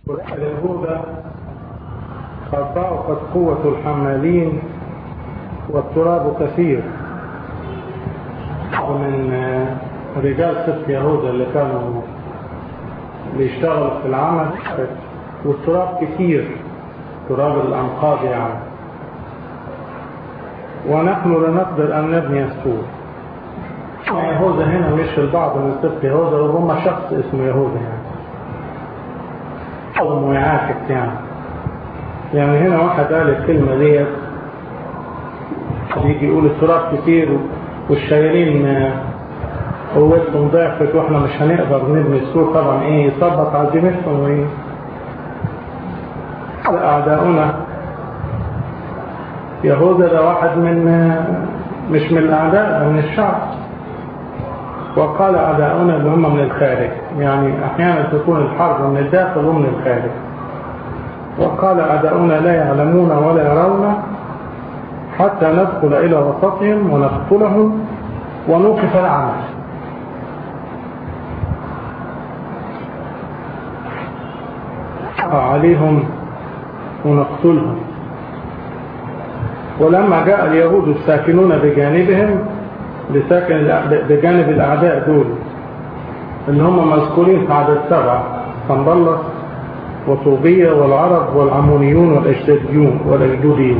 اليهود قد ضعفت قوة الحمالين والتراب كثير ومن رجال سبت يهوذا اللي كانوا بيشتغلوا في العمل والتراب كثير تراب الأنقاض يعني ونحن لا نقدر أن نبني السور يهوذا هنا مش البعض من سبت يهوذا ربما شخص اسمه يهوذا يعني أو معاكس يعني يعني هنا واحد قال الكلمة ديت يجي يقول التراب كتير والشايلين قوتهم ضعفت واحنا مش هنقدر نبني السور طبعا ايه يثبط عزيمتهم وايه اعداؤنا يهوذا ده واحد من مش من الاعداء ده من الشعب وقال اعداؤنا اللي هم من الخارج يعني احيانا تكون الحرب من الداخل ومن الخارج وقال اعداؤنا لا يعلمون ولا يرون حتى ندخل الى وسطهم ونقتلهم ونوقف العمل عليهم ونقتلهم ولما جاء اليهود الساكنون بجانبهم بساكن بجانب الأعداء دول اللي هم مذكورين في عدد سبعة صنبلس وطوبية والعرب والعمونيون والأجداديون والأجدوديون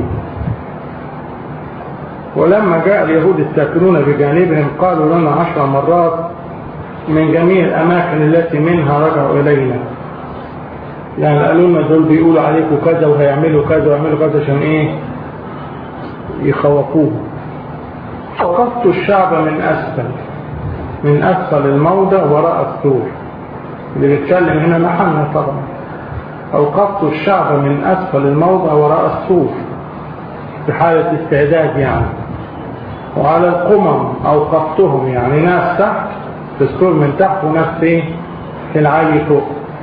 ولما جاء اليهود الساكنون بجانبهم قالوا لنا عشر مرات من جميع الأماكن التي منها رجعوا إلينا يعني قالوا لنا دول بيقولوا عليكم كذا وهيعملوا كذا ويعملوا كذا عشان ايه يخوفوه وقفت الشعب من أسفل من أسفل الموضع وراء السور اللي بيتكلم هنا نحن طبعا أوقفت الشعب من أسفل الموضع وراء السور في حالة استعداد يعني وعلى القمم أوقفتهم يعني ناس تحت في السور من تحت وناس في العالي فوق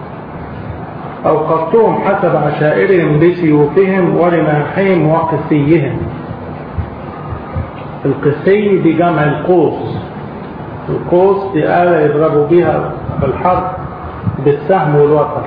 أوقفتهم حسب عشائرهم بسيوفهم ورماحهم وقسيهم القسي دي جمع القوس القوس دي آلة يضربوا بها في الحرب بالسهم والوتر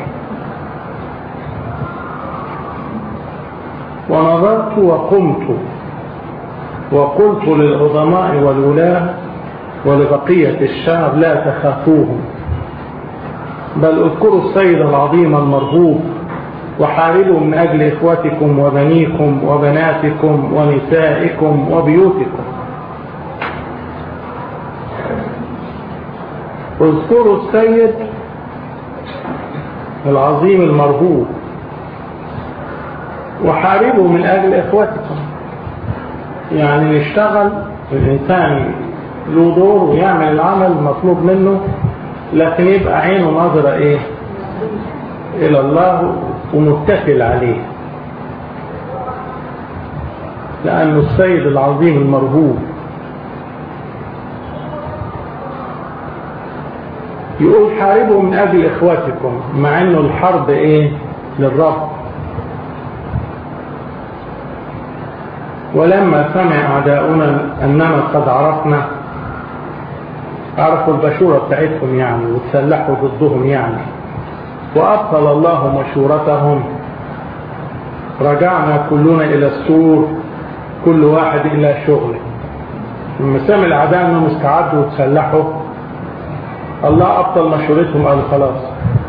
ونظرت وقمت وقلت للعظماء والولاة ولبقية الشعب لا تخافوهم بل اذكروا السيد العظيم المرهوب وحاربوا من أجل إخوتكم وبنيكم وبناتكم ونسائكم وبيوتكم اذكروا السيد العظيم المرهوب وحاربوا من أجل إخوتكم يعني نشتغل الإنسان له دور ويعمل العمل المطلوب منه لكن يبقى عينه نظرة إيه إلى الله ومتكل عليه لأنه السيد العظيم المرهوب يقول حاربوا من أجل إخواتكم مع أنه الحرب إيه للرب ولما سمع أعداؤنا أننا قد عرفنا عرفوا البشورة بتاعتهم يعني وتسلحوا ضدهم يعني وأبطل الله مشورتهم رجعنا كلنا إلى السور كل واحد إلى شغله لما سمع الأعداء أنهم استعدوا وتسلحوا الله أبطل مشورتهم قال خلاص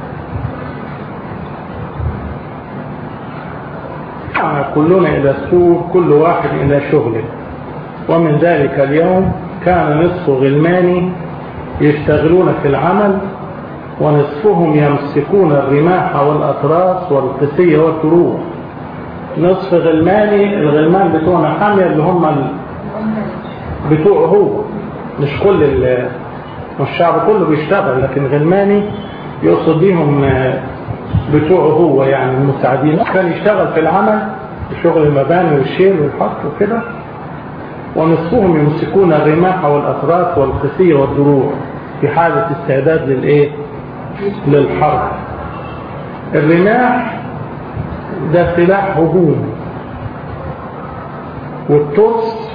كلنا إلى السور كل واحد إلى شغله ومن ذلك اليوم كان نصف غلماني يشتغلون في العمل ونصفهم يمسكون الرماح والأطراس والقسية والتروح نصف غلماني الغلمان بتوعنا حامية اللي هم ال... بتوع هو مش كل ال... الشعب كله بيشتغل لكن غلماني يقصد بيهم بتوعه هو يعني المساعدين كان يشتغل في العمل شغل المباني والشيل والحط وكده ونصفهم يمسكون الرماح والأطراس والقسية والدروع في حالة استعداد للإيه للحرب الرماح ده سلاح هجوم والترس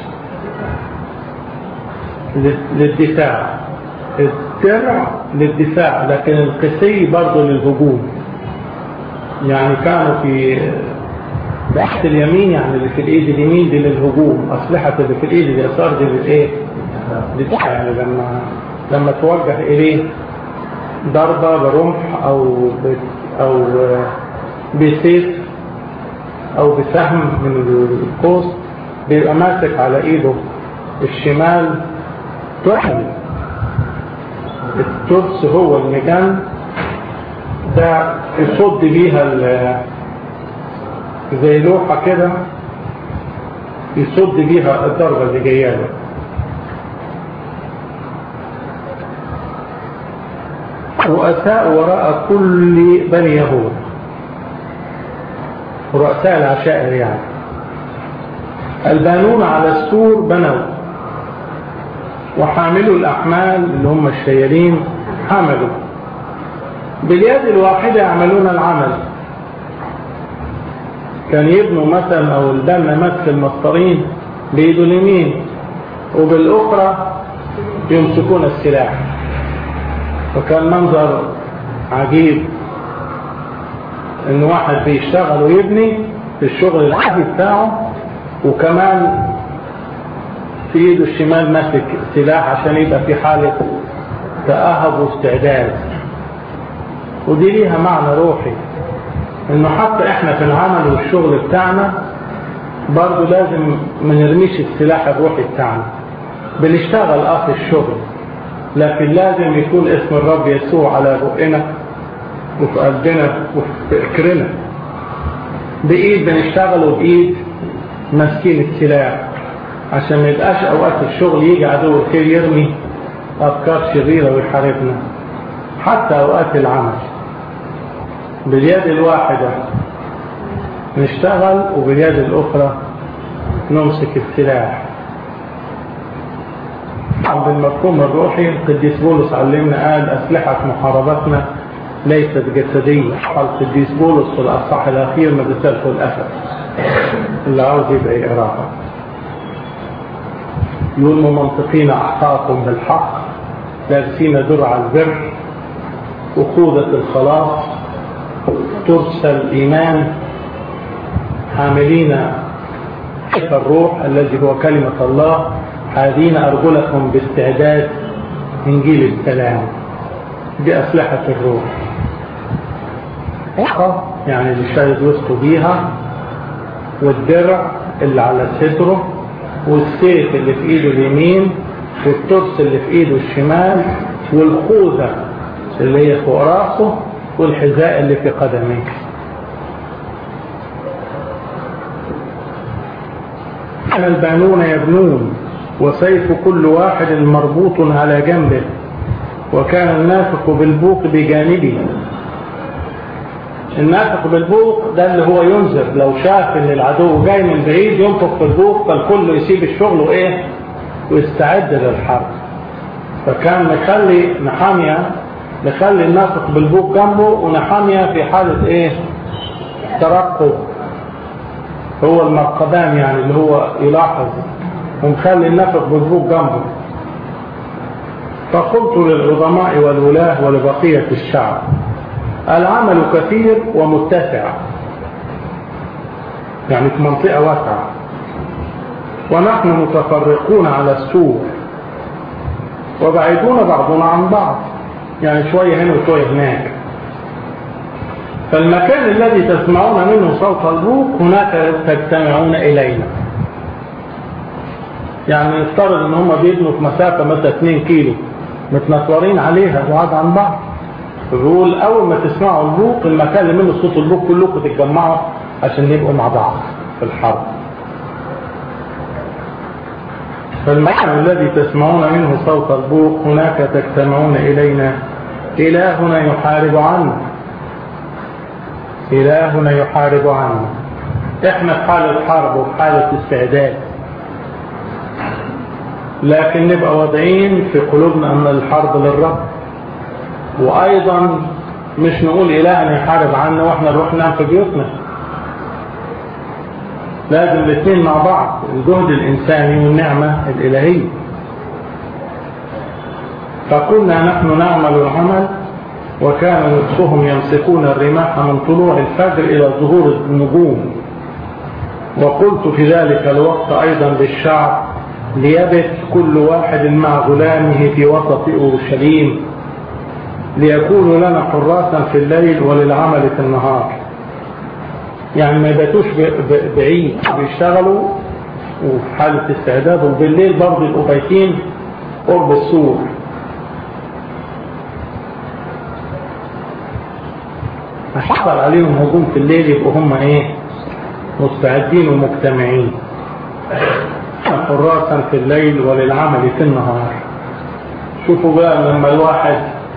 للدفاع الدرع للدفاع لكن القسي برضه للهجوم يعني كانوا في تحت اليمين يعني اللي في الايد اليمين دي للهجوم اسلحه اللي في الايد اليسار دي للايه للدفاع يعني لما لما توجه اليه ضربه برمح او ب... او بسيف او بسهم من القوس بيبقى ماسك على ايده الشمال تحمل الترس هو المجان ده يصد بيها زي لوحة كده يصد بيها الضربة اللي جايه له رؤساء وراء كل بني يهود رؤساء العشائر يعني البانون على السور بنوا وحاملوا الأحمال اللي هم الشيالين حملوا باليد الواحدة يعملون العمل كان يبنوا مثلا أو البنا مثل المسطرين بإيده اليمين وبالأخرى يمسكون السلاح وكان منظر عجيب ان واحد بيشتغل ويبني في الشغل العادي بتاعه وكمان في ايده الشمال ماسك سلاح عشان يبقى في حالة تأهب واستعداد ودي ليها معنى روحي انه حتى احنا في العمل والشغل بتاعنا برضو لازم ما نرميش السلاح الروحي بتاعنا بنشتغل اه في الشغل لكن لازم يكون اسم الرب يسوع على بقنا وفي قلبنا وفي فكرنا بإيد بنشتغل وبإيد ماسكين السلاح عشان ما يبقاش أوقات الشغل يجي عدو الخير يرمي أفكار شريرة ويحاربنا حتى أوقات العمل باليد الواحدة نشتغل وباليد الأخرى نمسك السلاح بالمفهوم الروحي القديس بولس علمنا قال أسلحة محاربتنا ليست جسدية قال القديس بولس في الأصح الأخير من رسالته الأثر اللي عاوز يبقى يقراها يقول ممنطقين أحقاكم بالحق لابسين درع البر وقودة الخلاص ترس الإيمان حاملين الروح الذي هو كلمة الله حاذين أرجلكم باستعداد إنجيل السلام دي أسلحة الروح يعني اللي شايد وسطه بيها والدرع اللي على صدره والسيف اللي في ايده اليمين والترس اللي في ايده الشمال والخوذة اللي هي فوق راسه والحذاء اللي في قدميه كان البانون يبنون وسيف كل واحد مربوط على جنبه وكان النافق بالبوق بجانبه النافق بالبوق ده اللي هو ينذر لو شاف ان العدو جاي من بعيد ينفخ في البوق فالكل يسيب الشغل وايه ويستعد للحرب فكان مخلي نحامية مخلي النافق بالبوق جنبه ونحامية في حالة ايه ترقب هو المرقبان يعني اللي هو يلاحظ ومخلي النافق بالبوق جنبه فقلت للعظماء والولاة ولبقية الشعب العمل كثير ومتسع يعني في منطقة واسعة ونحن متفرقون على السور وبعيدون بعضنا عن بعض يعني شوية هنا وشوية هناك فالمكان الذي تسمعون منه صوت البوق هناك تجتمعون إلينا يعني نفترض ان هم بيبنوا في مسافة مثلا 2 كيلو متنطورين عليها بعاد عن بعض الرول اول ما تسمعوا البوق المكان اللي منه صوت البوق كلكم تتجمعوا عشان يبقوا مع بعض في الحرب فالمكان الذي تسمعون منه صوت البوق هناك تجتمعون إلينا إلهنا يحارب عنا إلهنا يحارب عنا احنا في حالة حرب وفي حالة استعداد لكن نبقى واضعين في قلوبنا أن الحرب للرب وأيضا مش نقول إلهنا يحارب عنا وإحنا نروح ننام في بيوتنا لازم الاثنين مع بعض الجهد الإنساني والنعمة الإلهية فكنا نحن نعمل العمل وكان نصفهم يمسكون الرماح من طلوع الفجر إلى ظهور النجوم وقلت في ذلك الوقت أيضا للشعب ليبت كل واحد مع غلامه في وسط أورشليم ليكونوا لنا حراسا في الليل وللعمل في النهار يعني ما يباتوش بعيد بيشتغلوا وفي حالة استعداد وبالليل برضه يبقوا بايتين قرب السور حصل عليهم هجوم في الليل يبقوا هم ايه مستعدين ومجتمعين حراسا في الليل وللعمل في النهار شوفوا بقى لما الواحد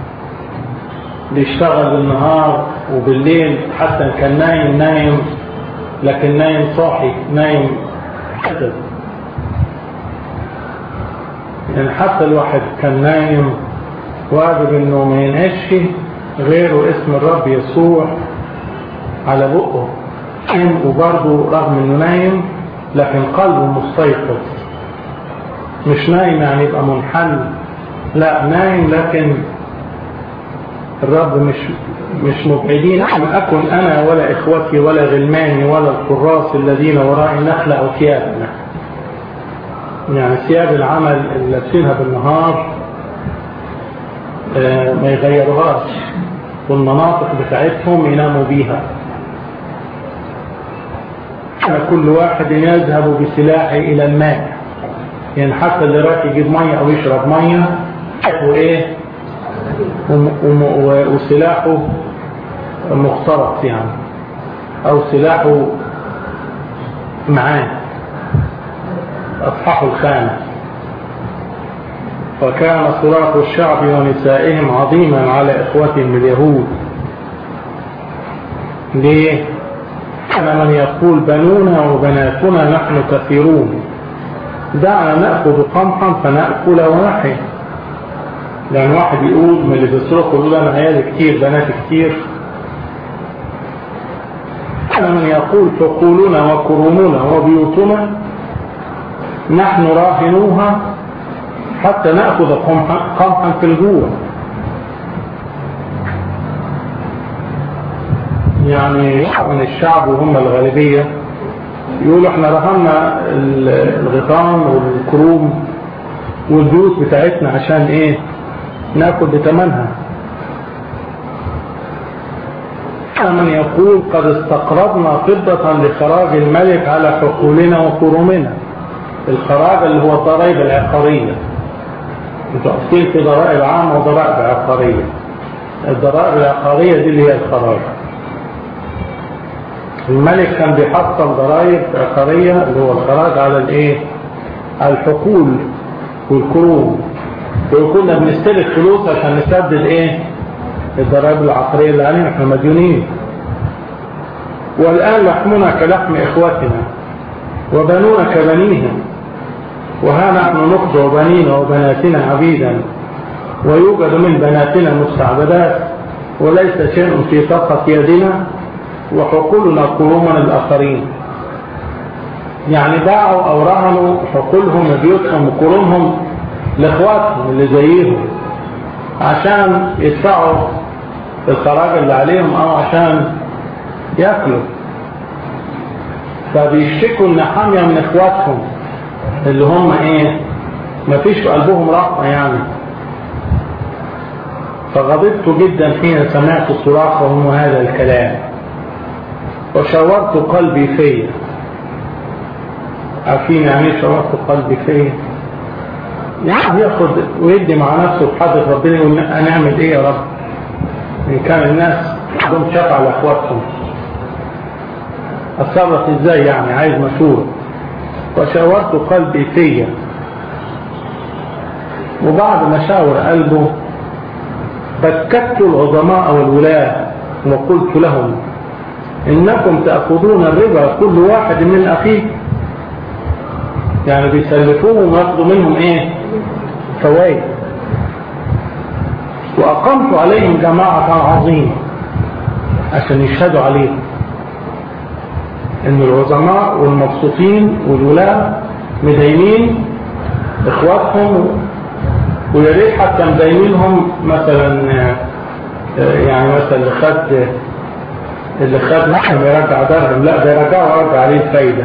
بيشتغل بالنهار وبالليل حتى كان نايم نايم لكن نايم صاحي نايم حدث يعني حتى الواحد كان نايم واجب انه ما ينعش غير اسم الرب يسوع على بقه وبرضه رغم انه نايم لكن قلبه مستيقظ مش نايم يعني يبقى منحل لا نايم لكن الرب مش مش مبعدين لم أكن أنا ولا إخوتي ولا غلماني ولا الحراس الذين ورائي نخلع ثيابنا يعني ثياب العمل اللي لابسينها بالنهار ما يغيروهاش والمناطق بتاعتهم يناموا بيها كل واحد يذهب بسلاحه إلى الماء يعني حتى اللي رايح يجيب مية أو يشرب مية وإيه وسلاحه مختلط يعني أو سلاحه معاه أصحاب الخانة وكان صراخ الشعب ونسائهم عظيما على إخوتهم اليهود ليه؟ كان من يقول بنونا وبناتنا نحن كثيرون دعنا نأخذ قمحا فنأكل واحد لأن واحد يقول من اللي بيصرخوا يقول أنا عيالي كتير بنات كتير كان من يقول فقولنا وكرومنا وبيوتنا نحن راهنوها حتى نأخذ قمحا في الجوع يعني من الشعب وهم الغالبية يقولوا احنا رهنا الغيطان والكروم والبيوت بتاعتنا عشان ايه ناكل بثمنها من يقول قد استقرضنا فضة لخراج الملك على حقولنا وكرومنا الخراج اللي هو الضرائب العقارية انتوا عارفين في ضرائب عامة وضرائب عقارية الضرائب العقارية دي اللي هي الخراج الملك كان بيحصل ضرائب عقارية اللي هو الخراج على الايه على الحقول والكروم وكنا بنستلف فلوس عشان نسدد ايه الضرائب العقارية اللي علينا احنا مديونين والآن لحمنا كلحم إخوتنا وبنونا كبنيهم وها نحن نخضع بنينا وبناتنا عبيدا ويوجد من بناتنا مستعبدات وليس شيء في طاقة يدنا وحقولنا كروما الآخرين يعني باعوا أو رهنوا حقولهم وبيوتهم وكرومهم لإخواتهم اللي زيهم عشان يدفعوا الخراج اللي عليهم أو عشان يأكلوا فبيشتكوا ان حامية من اخواتهم اللي هم ايه مفيش في قلبهم رحمة يعني فغضبت جدا حين سمعت صراخهم هذا الكلام وشورت قلبي فيا عارفين يعني شورت قلبي فيا يعني ياخد ويدي مع نفسه بحضر ربنا يقول هنعمل ايه يا رب ان كان الناس عندهم شفع على اخواتهم اتصرف ازاي يعني عايز مشورة وشاورت قلبي فيا وبعد ما شاور قلبه بكت العظماء والولاة وقلت لهم انكم تأخذون الربا كل واحد من اخيه يعني بيسلفوهم وياخدوا منهم ايه فوائد واقمت عليهم جماعة عظيمة عشان يشهدوا عليهم ان العظماء والمبسوطين والولاة مدينين اخواتهم ويا ريت حتى مدينينهم مثلا يعني مثلا اللي خد اللي خد نحن يرجع درهم لا ده يرجعه ويرجع عليه الفايدة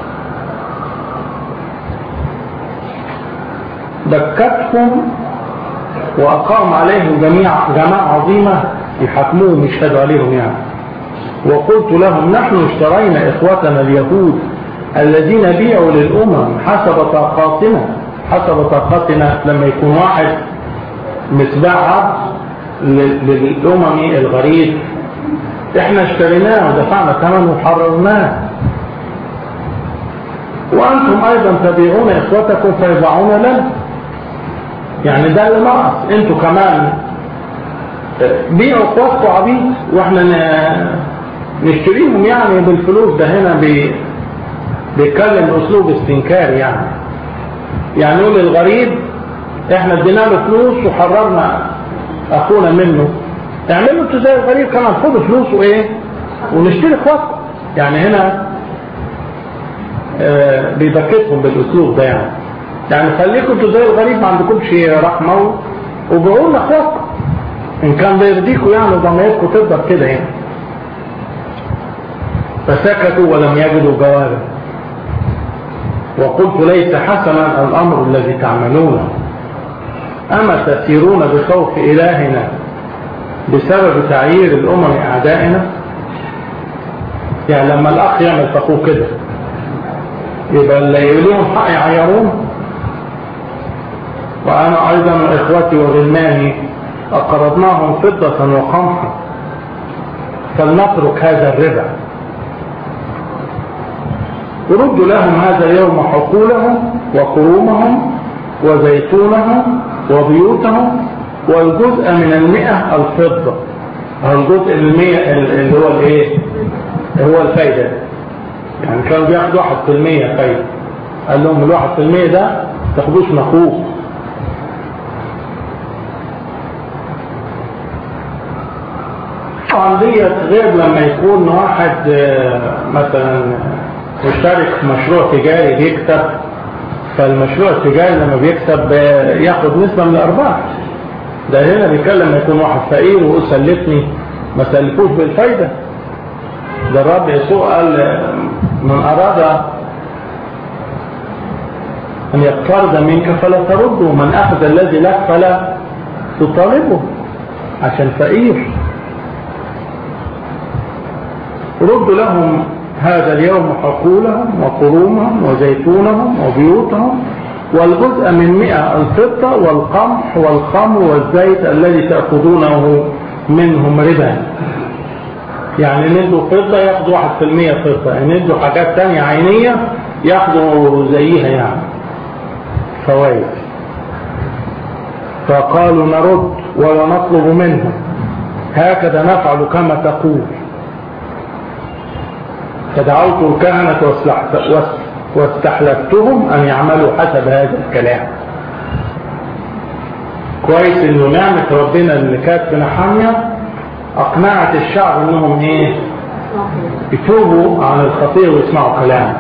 بكتهم وأقام عليهم جميع جماعة عظيمة يحكموهم يشهدوا عليهم يعني وقلت لهم نحن اشترينا إخوتنا اليهود الذين بيعوا للأمم حسب طاقاتنا حسب طاقتنا لما يكون واحد متباع عبد للأمم الغريب احنا اشتريناه ودفعنا ثمنه وحررناه وأنتم أيضا تبيعون إخوتكم فيضعون لنا يعني ده اللي ناقص انتوا كمان بيعوا إخواتكم عبيد واحنا نشتريهم يعني بالفلوس ده هنا بي بيتكلم اسلوب استنكار يعني يعني يقول الغريب احنا ادينا له فلوس وحررنا اخونا منه اعملوا انتوا زي الغريب كمان خدوا فلوس وايه ونشتري اخواتكم يعني هنا آه بيبكتهم بالاسلوب ده يعني يعني خليكم انتوا زي الغريب ما عندكمش رحمه وبيعوا لنا اخواتكم ان كان بيرضيكم يعني ضميركم تقدر كده يعني فسكتوا ولم يجدوا جوابا وقلت ليس حسنا الأمر الذي تعملونه أما تسيرون بخوف إلهنا بسبب تعيير الأمم أعدائنا يعني لما الأخ يعمل فقوه كده يبقى اللي يليهم حق يعيرون وأنا أيضا إخوتي وغلماني أقرضناهم فضة وقمحا فلنترك هذا الربا ردوا لهم هذا اليوم حقولهم وقرومهم وزيتونهم وبيوتهم والجزء من المئة الفضة الجزء المئة اللي هو الايه هو الفايدة يعني كانوا بياخدوا واحد في المية فايدة قال لهم الواحد في المية ده تاخدوش نخوف طبعا ديت غير لما يكون واحد مثلا مشترك في مشروع تجاري بيكسب فالمشروع التجاري لما بيكسب ياخد نسبة من الأرباح ده هنا بيتكلم يكون واحد فقير ويقول سلفني ما سلفوش بالفايدة ده الرب يسوع قال من أراد أن يقترض منك فلا ترده من أخذ الذي لك فلا تطالبه عشان فقير رد لهم هذا اليوم حقولهم وقرومهم وزيتونهم وبيوتهم والجزء من مئة الفضة والقمح والخمر والزيت الذي تأخذونه منهم ربا يعني ندوا فضة ياخدوا واحد في المية فضة يعني ندوا حاجات تانية عينية ياخدوا زيها يعني فوائد فقالوا نرد ولا نطلب منهم هكذا نفعل كما تقول فدعوت الكهنة واستحلفتهم أن يعملوا حسب هذا الكلام كويس انه نعمة ربنا اللي كانت في نحامية اقنعت الشعب انهم ايه يتوبوا عن الخطية ويسمعوا كلامه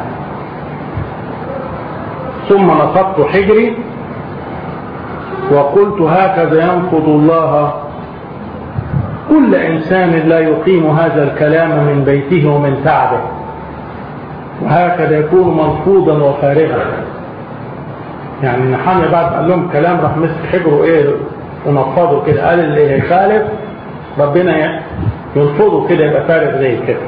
ثم نصبت حجري وقلت هكذا ينقض الله كل إنسان لا يقيم هذا الكلام من بيته ومن تعبه وهكذا يكون مرفوضا وفارغا يعني نحامي بعد قال لهم كلام راح مسك حجره ايه ونفضه كده قال اللي يخالف ربنا ينفضه كده يبقى فارغ زي كده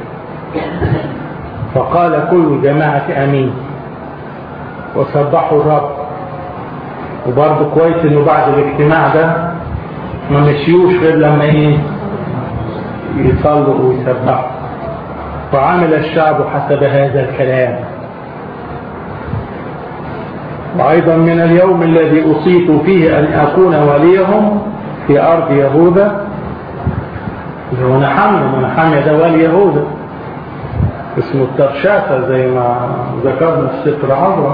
فقال كل الجماعة امين وسبحوا الرب وبرضه كويس انه بعد الاجتماع ده ما مشيوش غير لما ايه يصلوا ويسبحوا وعمل الشعب حسب هذا الكلام وأيضا من اليوم الذي أصيت فيه أن أكون وليهم في أرض يهوذا اللي هو نحمي ونحمي ده ولي يهوذا اسمه الترشافة زي ما ذكرنا في سفر عظمة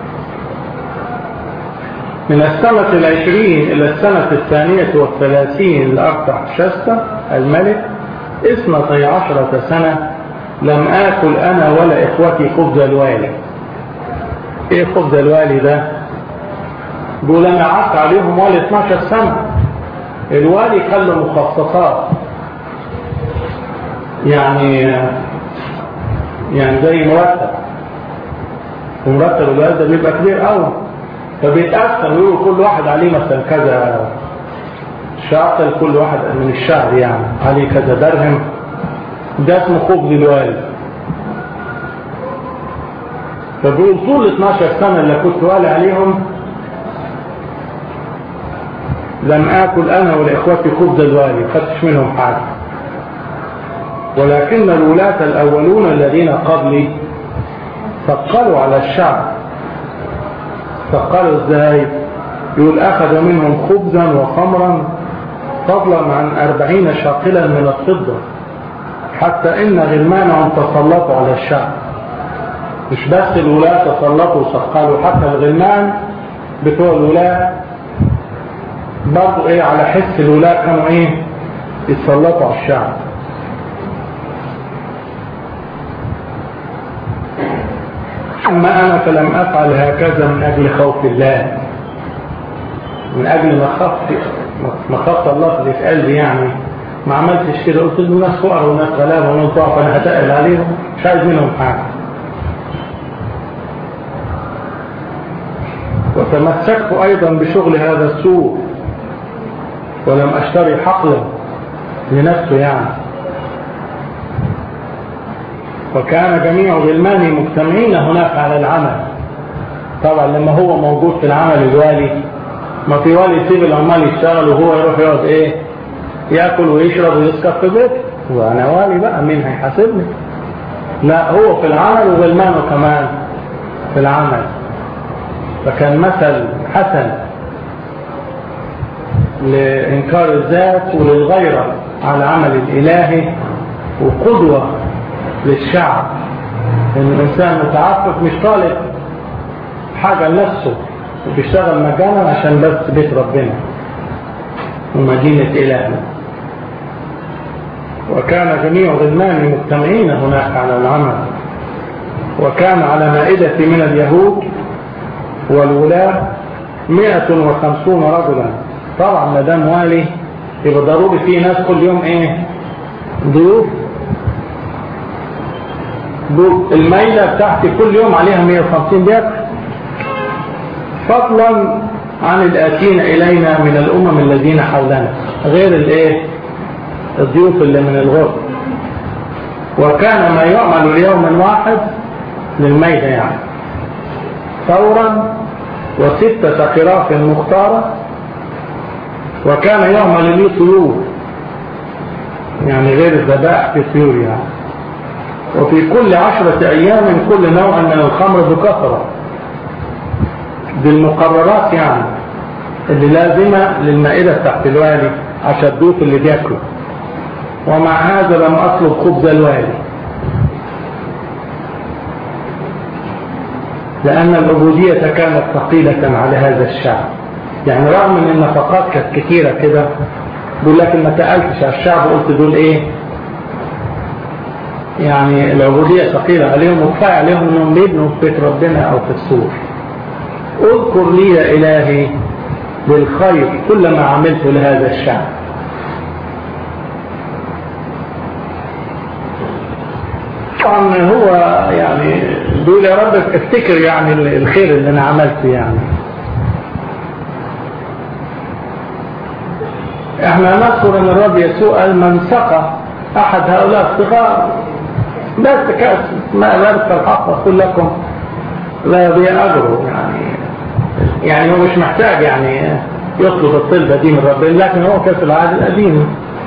من السنة العشرين إلى السنة الثانية والثلاثين لأرتح شستة الملك اثنتي عشرة سنة لم آكل أنا ولا إخوتي خبز الوالي إيه خبز الوالي ده بيقول أنا قعدت عليهم والي 12 سنة الوالي كان له مخصصات يعني يعني زي مرتب ومرتب الوالد ده بيبقى كبير قوي فبيتقسم ويقول كل واحد عليه مثلا كذا شاطر كل واحد من الشهر يعني عليه كذا درهم ده اسمه خبز الوالد فبيقول طول 12 سنة اللي كنت والي عليهم لم آكل أنا ولإخوتي خبز الوالي خدتش منهم حاجة ولكن الولاة الأولون الذين قبلي ثقلوا على الشعب ثقلوا ازاي يقول أخذ منهم خبزا وخمرا فضلا عن أربعين شاقلا من الفضة حتى إن غلمانهم تسلطوا على الشعب مش بس الولاة تسلطوا وثقلوا حتى الغلمان بتوع الولاة برضو ايه على حس الولاة كانوا ايه يتسلطوا على الشعب أما أنا فلم أفعل هكذا من أجل خوف الله من أجل مخافة الله اللي في قلبي يعني ما عملتش كده قلت له ناس فقراء وناس غلابة وناس ضعف أنا هتقل عليهم مش عايز منهم حاجة وتمسكت أيضا بشغل هذا السوق ولم أشتري حقلا لنفسه يعني وكان جميع غلماني مجتمعين هناك على العمل طبعا لما هو موجود في العمل الوالي ما في والي يسيب العمال يشتغل وهو يروح يقعد ايه ياكل ويشرب ويسكر في بيته وانا والي بقى مين هيحاسبني لا هو في العمل وغلمانه كمان في العمل فكان مثل حسن لإنكار الذات وللغيرة على العمل الإلهي وقدوة للشعب إن الإنسان متعفف مش طالب حاجة لنفسه وبيشتغل مجانا عشان بس بيت ربنا ومدينة إلهنا وكان جميع غلمان مجتمعين هناك على العمل وكان على مائدة من اليهود والولاة مئة وخمسون رجلا طبعا ما دام والي يبقى ضروري في ناس كل يوم ايه ضيوف الميلة بتاعتي كل يوم عليها 150 بيت فضلا عن الآتين إلينا من الأمم الذين حولنا غير الايه الضيوف اللي من الغرب وكان ما يعمل اليوم واحد للميلة يعني ثورا وستة قراف مختارة وكان يعمل لي طيور يعني غير الذبائح في طيور يعني وفي كل عشرة أيام كل نوع من الخمر بكثرة بالمقررات يعني اللي لازمة للمائدة تحت الوالي عشان الضيوف اللي بياكلوا ومع هذا لم أطلب خبز الوالي لأن العبودية كانت ثقيلة على هذا الشعب يعني رغم ان النفقات كانت كتيرة كده بيقول لكن ما تقلتش على الشعب قلت دول ايه يعني العبودية ثقيلة عليهم وكفاية عليهم انهم بيبنوا في بيت ربنا او في السور اذكر لي يا الهي بالخير كل ما عملته لهذا الشعب طبعا هو يعني بيقول يا رب افتكر يعني الخير اللي انا عملته يعني احنا نذكر ان الرب يسوع قال من سقى احد هؤلاء الصغار بس كاس ما لبس الحق اقول لكم لا يضيع اجره يعني يعني هو مش محتاج يعني يطلب الطلبه دي من ربنا لكن هو كان في العهد القديم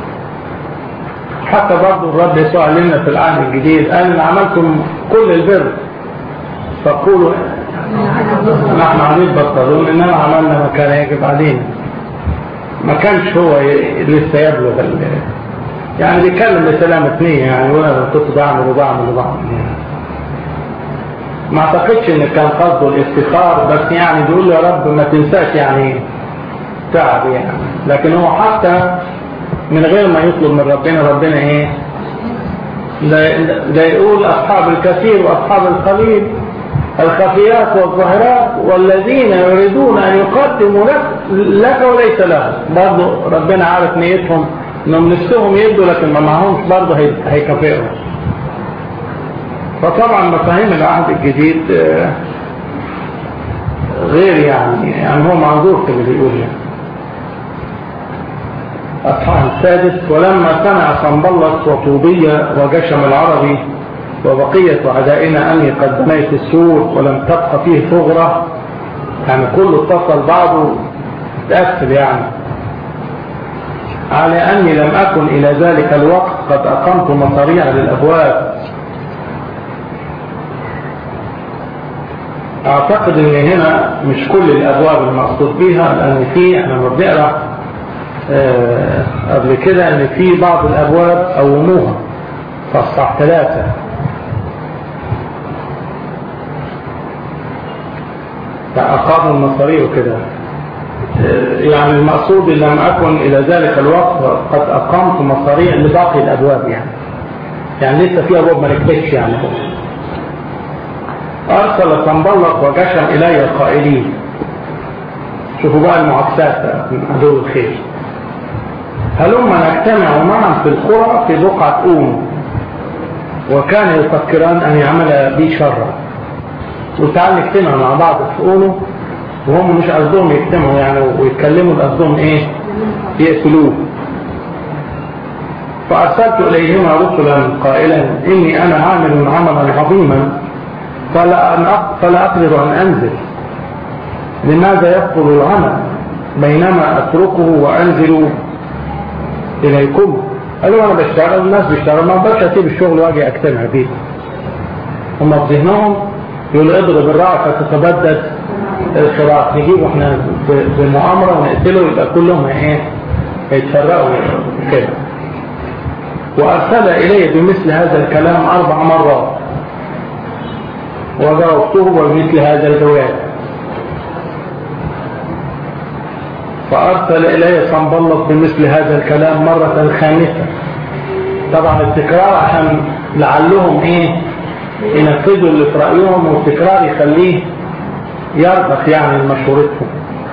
حتى برضه الرب يسوع علمنا في العهد الجديد قال ان عملتم كل البر فقولوا نحن عبيد بطلون انما عملنا ما كان يجب علينا ما كانش هو لسه يبلغ يعني بيتكلم بسلامة نية يعني وانا كنت بعمل وبعمل وبعمل يعني. ما اعتقدش ان كان قصده الافتخار بس يعني بيقول له يا رب ما تنساش يعني تعب يعني لكن هو حتى من غير ما يطلب من ربنا ربنا ايه لا يقول اصحاب الكثير واصحاب القليل الخفيات والظاهرات والذين يريدون أن يقدموا لك, لك وليس لهم برضو ربنا عارف نيتهم انهم نفسهم يدوا لكن ما معهمش برضه هيكافئهم فطبعا مفاهيم العهد الجديد غير يعني يعني هو معذور في اللي بيقول يعني أصحاب السادس ولما سمع صنبلط وطوبية وجشم العربي وبقية أعدائنا أني قد بنيت السور ولم تبقى فيه ثغرة يعني كله اتصل بعضه تأثل يعني على أني لم أكن إلى ذلك الوقت قد أقمت مصاريع للأبواب أعتقد أن هنا مش كل الأبواب المقصود بها لأن في احنا لما بنقرأ آه قبل كده أن في بعض الأبواب قوموها فاصفح ثلاثة فأقاموا المصاريع وكده يعني المقصود إن لم أكن إلى ذلك الوقت قد أقمت مصاريع لباقي الأبواب يعني يعني لسه في أبواب ما نكتبش يعني أرسل صنبلق وجشم إلي القائلين شوفوا بقى المعاكسات من عدو الخير هلما نجتمع معا في القرى في بقعة أون وكان يفكران أن يعمل بي شرا وتعال نجتمع مع بعض في أونه وهم مش قصدهم يجتمعوا يعني ويتكلموا قصدهم ايه يقتلوه فأرسلت إليهما رسلا قائلا إني أنا عامل عملا عظيما فلا, فلا أقدر أن أنزل لماذا يبطل العمل بينما أتركه وأنزل إليكم قالوا أنا بشتغل الناس بيشتغل ما أقدرش أسيب الشغل وأجي أجتمع بيه هم في ذهنهم يقول اضرب الرعى فتتبدد الخراط نجيبه احنا بمؤامرة ونقتله يبقى كلهم ايه يتفرقوا كده وأرسل إلي بمثل هذا الكلام أربع مرات وجاوبته بمثل هذا الجواب فأرسل إلي صنبلط بمثل هذا الكلام مرة خامسة طبعا التكرار عشان لعلهم ايه ينفذوا اللي في رأيهم والتكرار يخليه يربخ يعني مشورتهم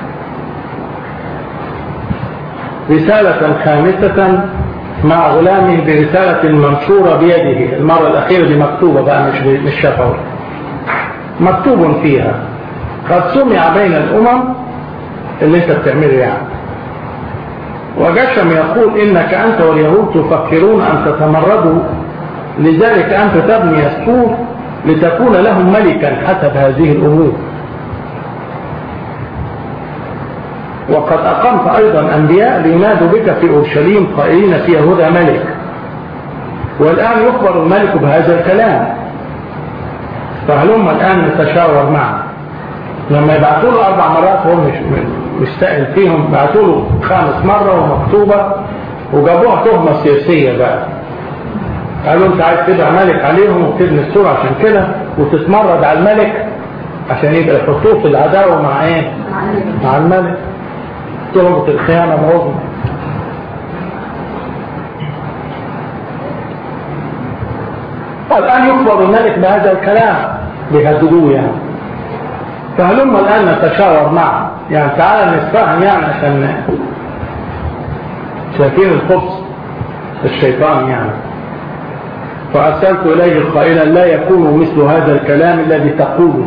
رسالة خامسة مع غلامه برسالة منشورة بيده المرة الأخيرة دي مكتوبة بقى مش مش شفوي مكتوب فيها قد سمع بين الأمم اللي انت بتعمله يعني وجشم يقول إنك أنت واليهود تفكرون أن تتمردوا لذلك أنت تبني السور لتكون لهم ملكا حسب هذه الأمور وقد أقمت أيضا أنبياء لينادوا بك في أورشليم قائلين في يهوذا ملك والآن يخبر الملك بهذا الكلام فهلما الآن نتشاور معه لما يبعثوا له أربع مرات هو مش مش سائل فيهم بعثوا له خامس مرة ومكتوبة وجابوها تهمة سياسية بقى قالوا انت عايز تبقى ملك عليهم وتبني السورة عشان كده وتتمرد على الملك عشان يبقى يحطوه في العداوة مع ايه مع الملك تهمة الخيانة العظمى الآن يخبر الملك بهذا الكلام بيهددوه يعني فهلما الآن نتشاور معه يعني تعالى نتفاهم يعني عشان شايفين الخبز الشيطان يعني فأرسلت إليه قائلا لا يكون مثل هذا الكلام الذي تقوله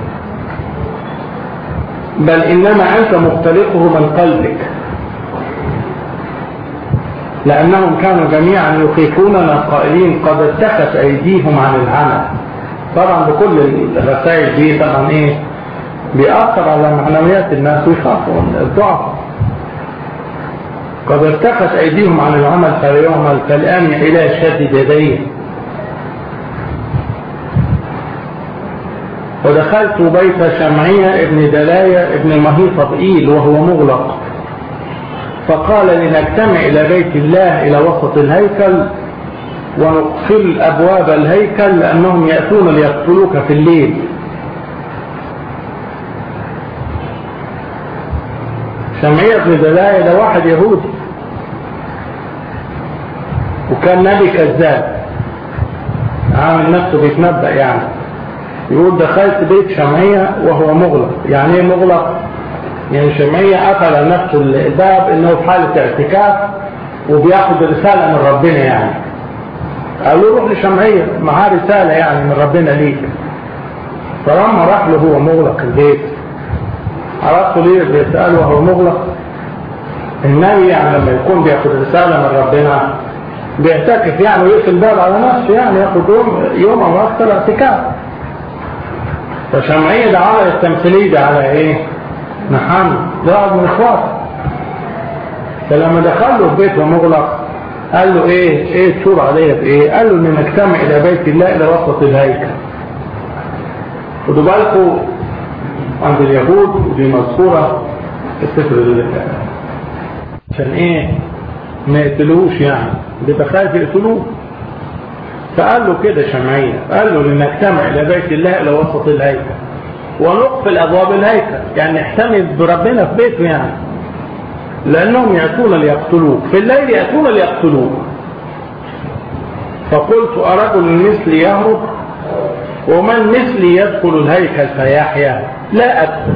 بل إنما أنت مختلقه من قلبك لأنهم كانوا جميعا يخيفوننا قائلين قد اتخذ أيديهم عن العمل طبعا بكل الرسائل دي طبعا إيه بيأثر على معنويات الناس ويخافوا الضعف قد ارتخت أيديهم عن العمل فليعمل فالآن إلى شدد يديه ودخلت بيت شمعية ابن دلاية ابن مهيط بئيل وهو مغلق فقال لنجتمع إلى بيت الله إلى وسط الهيكل ونقفل أبواب الهيكل لأنهم يأتون ليقتلوك في الليل شمعية ابن دلاية ده واحد يهودي وكان نبي كذاب عامل نفسه بيتنبأ يعني يقول دخلت بيت شمعية وهو مغلق يعني ايه مغلق يعني شمعية قفل نفسه الباب انه في حالة اعتكاف وبياخد رسالة من ربنا يعني قال له روح لشمعية معاه رسالة يعني من ربنا ليك فلما راح له هو مغلق البيت عرفت ليه بيسأله وهو مغلق النبي يعني لما يكون بياخد رسالة من ربنا بيعتكف يعني ويقفل الباب على نفسه يعني ياخد يوم يوم او اكثر اعتكاف فشمعية ده عمل التمثيلية ده على ايه محمد ده واحد من اخواته فلما دخل له البيت ومغلق قال له ايه ايه تشور عليا بايه قال له ان نجتمع الى بيت الله الى وسط الهيكل خدوا بالكم عند اليهود ودي مذكوره في السفر الذكاء عشان ايه ما يقتلوش يعني بتخاف يقتلوه فقال له كده شمعية قال له لنجتمع إلى بيت الله إلى وسط الهيكل ونقفل أبواب الهيكل يعني نحتمي بربنا في بيته يعني لأنهم يأتون ليقتلوك في الليل يأتون ليقتلوك فقلت أرجل مثلي يهرب ومن مثلي يدخل الهيكل فيحيا لا أدخل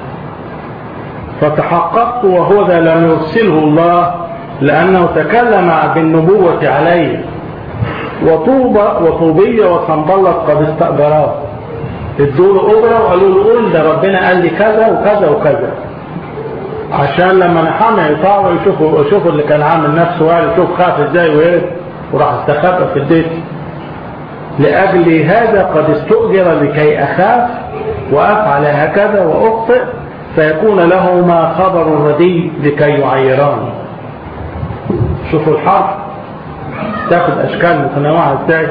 فتحققت وهو ذا لم يرسله الله لأنه تكلم بالنبوة عليه وطوبة وطوبية وصنبلت قد استأجراه ادوا له أجرة وقالوا له قول ده ربنا قال لي كذا وكذا وكذا عشان لما نحمى يطاوع يشوفوا يشوفوا اللي كان عامل نفسه وقال يشوف خاف ازاي وهرب وراح استخبى في البيت لأجل هذا قد استؤجر لكي أخاف وأفعل هكذا وأخطئ فيكون له ما خبر ردي لكي يعيراني شوفوا الحرب تاخد أشكال متنوعة ازاي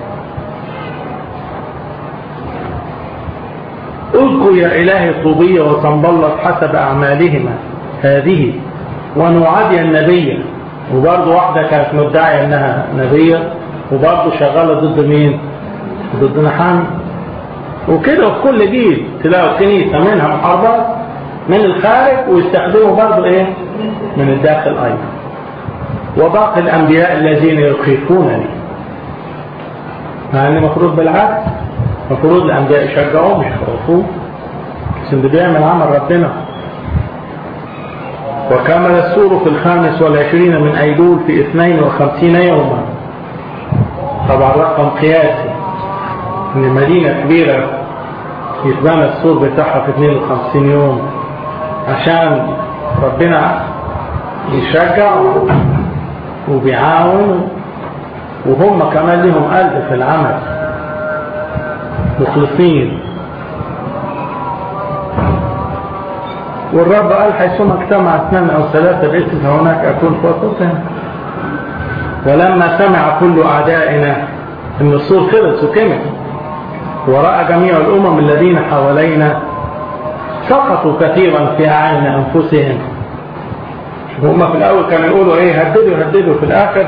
اذكر يا إلهي طوبية وصنبلت حسب أعمالهما هذه ونعادي النبي وبرضه واحدة كانت مدعية انها نبية وبرضه شغالة ضد مين ضد نحام وكده في كل جيل تلاقوا كنيسة منها محاربات من الخارج ويستخدموا برضه ايه من الداخل ايضا وباقي الانبياء الذين يخيفونني مع ان المفروض بالعكس المفروض الانبياء يشجعوه مش يخوفوه بس اللي بيعمل عمل ربنا وكمل السور في الخامس والعشرين من أيلول في اثنين وخمسين يوما طبعا رقم قياسي ان مدينة كبيرة يتبنى السور بتاعها في 52 يوم عشان ربنا يشجع وبيعاون وهم كمان لهم قلب في العمل مخلصين والرب قال حيثما اجتمع اثنان او ثلاثة باسم فهناك اكون في وسطهم ولما سمع كل اعدائنا ان الصور خلص وكمل ورأى جميع الامم الذين حوالينا سقطوا كثيرا في اعين انفسهم هم في الاول كانوا يقولوا ايه هددوا هددوا في الاخر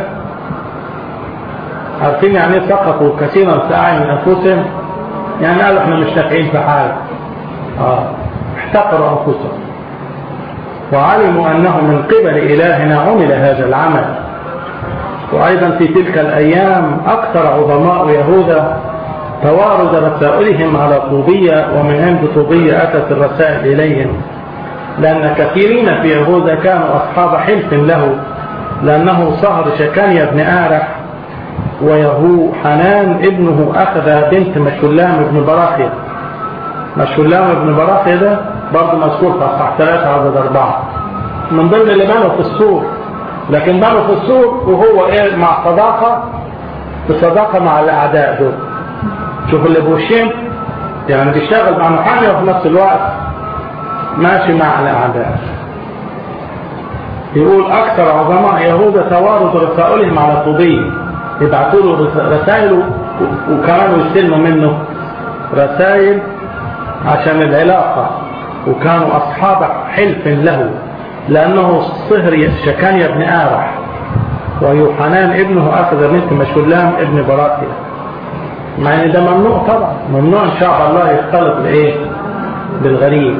عارفين يعني ايه سقطوا كثيرا في اعين انفسهم يعني قالوا احنا مش نافعين في حاجه اه احتقروا انفسهم وعلموا أنه من قبل إلهنا عمل هذا العمل وأيضا في تلك الأيام أكثر عظماء يهوذا توارد رسائلهم على طوبية ومن عند طوبية أتت الرسائل إليهم لأن كثيرين في يهوذا كانوا أصحاب حلف له لأنه صهر شكانيا بن آرح ويهو حنان ابنه أخذ بنت مشلام بن براخية مشلام بن براخية ده برضه مذكور في أصحاح ثلاثة عدد أربعة من ضمن اللي بنوا في السور لكن بنوا في السور وهو إيه مع صداقة بصداقة مع الأعداء دول شوف اللي بوشين يعني بيشتغل مع محامي وفي نفس الوقت ماشي مع الأعداء يقول أكثر عظماء يهوذا توارد رسائلهم على طوبية يبعثوا له رسائل وكانوا يستلموا منه رسائل عشان العلاقة وكانوا أصحاب حلف له لأنه صهر شكانيا بن آرح ويوحنان ابنه أخذ بنت مشلام ابن براكيا مع ان ده ممنوع طبعا ممنوع ان شاء الله يختلط بايه بالغريب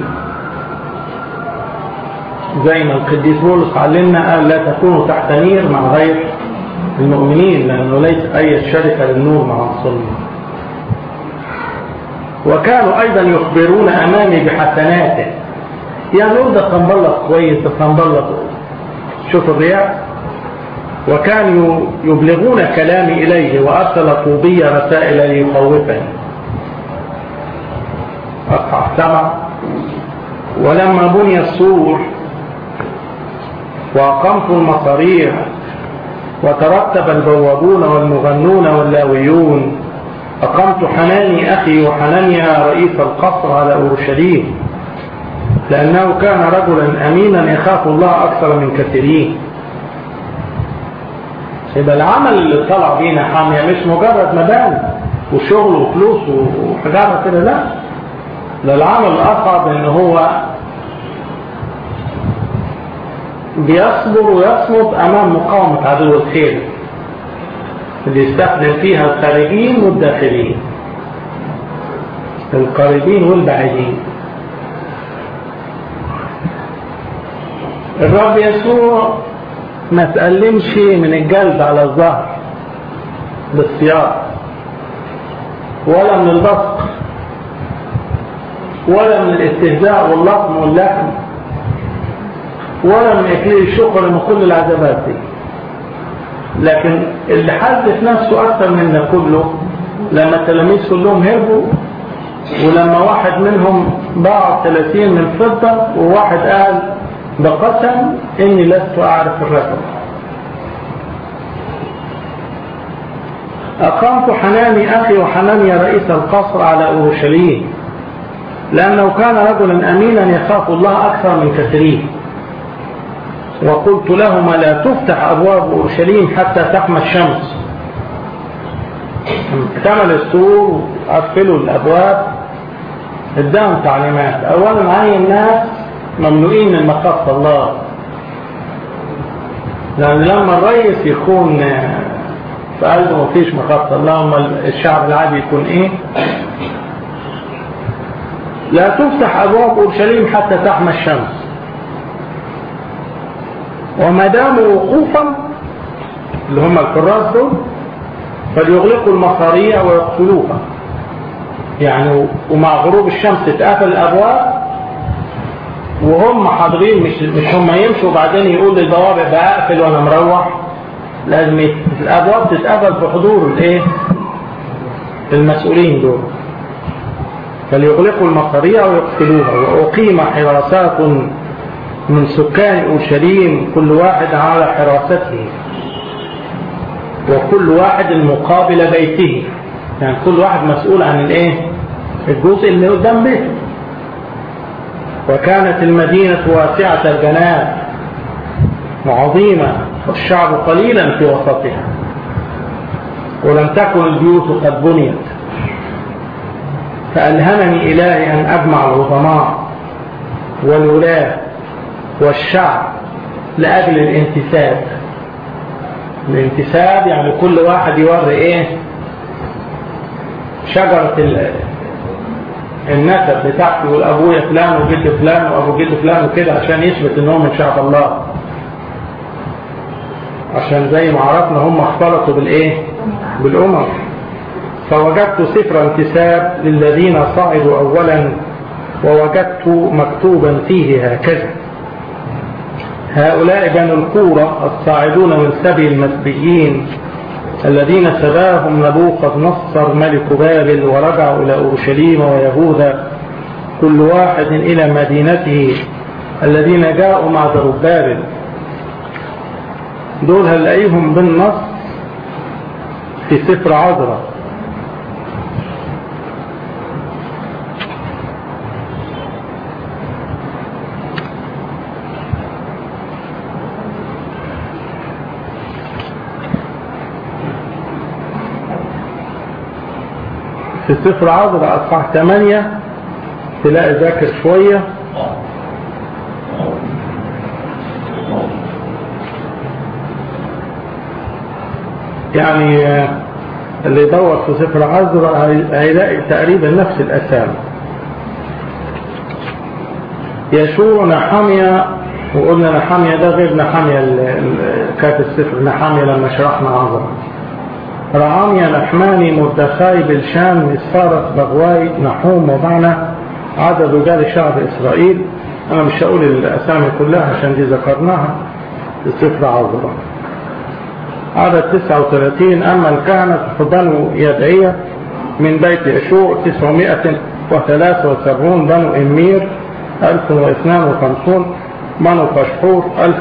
زي ما القديس بولس علمنا قال لا تكونوا تحت نير مع غير المؤمنين لانه ليس اي شركه للنور مع الظلم وكانوا أيضا يخبرون أمامي بحسناته يعني يقول ده صنبلط كويس ده صنبلط شوف الرياء وكانوا يبلغون كلامي إليه وأرسل طوبي رسائل ليخوفني أصحى سبع ولما بني السور وأقمت المصاريع وترتب البوابون والمغنون واللاويون أقمت حناني أخي وحنانيا رئيس القصر على أورشليم لأنه كان رجلا أمينا يخاف الله أكثر من كثيرين يبقى العمل اللي طلع بينا حامية مش مجرد مباني وشغل وفلوس وحاجات كده لا ده العمل الأصعب إن هو بيصبر ويصمد أمام مقاومة عدو الخير اللي يستخدم فيها الخارجين والداخلين القريبين والبعيدين الرب يسوع ما تألمش من الجلد على الظهر بالسياق ولا من البصق ولا من الاستهزاء واللطم واللحم ولا من إكليل الشكر من كل العذابات دي لكن اللي حدث نفسه أكثر من كله لما التلاميذ كلهم هربوا ولما واحد منهم باع 30 من فضة وواحد قال بقسم إني لست أعرف الرقم أقامت حناني أخي وحناني رئيس القصر على أورشليم لأنه كان رجلا أمينا يخاف الله أكثر من كثيرين وقلت لهما لا تفتح أبواب أورشليم حتى تحمى الشمس اكتمل السور وقفلوا الأبواب اداهم تعليمات أولا عين الناس مملوئين من مخافة الله لأن لما الرئيس يكون في قلبه مفيش مخافة الله أما الشعب العادي يكون إيه لا تفتح أبواب أورشليم حتى تحمى الشمس وما داموا وقوفا اللي هم الكراس دول فليغلقوا المصاريع ويقتلوها يعني ومع غروب الشمس تتقفل الابواب وهم حاضرين مش مش هم يمشوا وبعدين يقول للبوابه بقفل وانا مروح لازم الابواب تتقفل بحضور الايه المسؤولين دول فليغلقوا المصاريع ويقتلوها واقيم حراسات من سكان أورشليم كل واحد على حراسته وكل واحد مقابل بيته يعني كل واحد مسؤول عن الايه الجزء اللي قدام بيته وكانت المدينة واسعة الجناب وعظيمة والشعب قليلا في وسطها ولم تكن البيوت قد بنيت فألهمني إلهي أن أجمع العظماء والولاة والشعب لأجل الانتساب الانتساب يعني كل واحد يوري ايه شجرة النسب بتاعته يقول ابويا فلان وجد فلان وابو جد فلان وكده عشان يثبت ان هو من شعب الله عشان زي ما عرفنا هم اختلطوا بالايه بالامم فوجدت سفر انتساب للذين صعدوا اولا ووجدت مكتوبا فيه هكذا هؤلاء بنو القورة الصاعدون من سبي المسبيين الذين سباهم نبوخذ نصر ملك بابل ورجعوا إلى أورشليم ويهوذا كل واحد إلى مدينته الذين جاءوا مع بابل دول هنلاقيهم بالنص في سفر عذرة في سفر عذرة أصحاح 8 تلاقي ذاكر شوية يعني اللي يدور في سفر عذرة هيلاقي تقريبا نفس الأسامي يشوع نحامية وقلنا نحامية ده غير نحامية كاتب سفر نحامية لما شرحنا عذرة رعاميا لحماني مردخاي بلشان مسفارة بغواي نحوم ومعنى عدد رجال شعب إسرائيل أنا مش هقول الأسامي كلها عشان دي ذكرناها في سفر عظمة عدد 39 أما الكهنة فبنو يدعية من بيت يشوع 973 بنو إمير 1052 بنو فشحور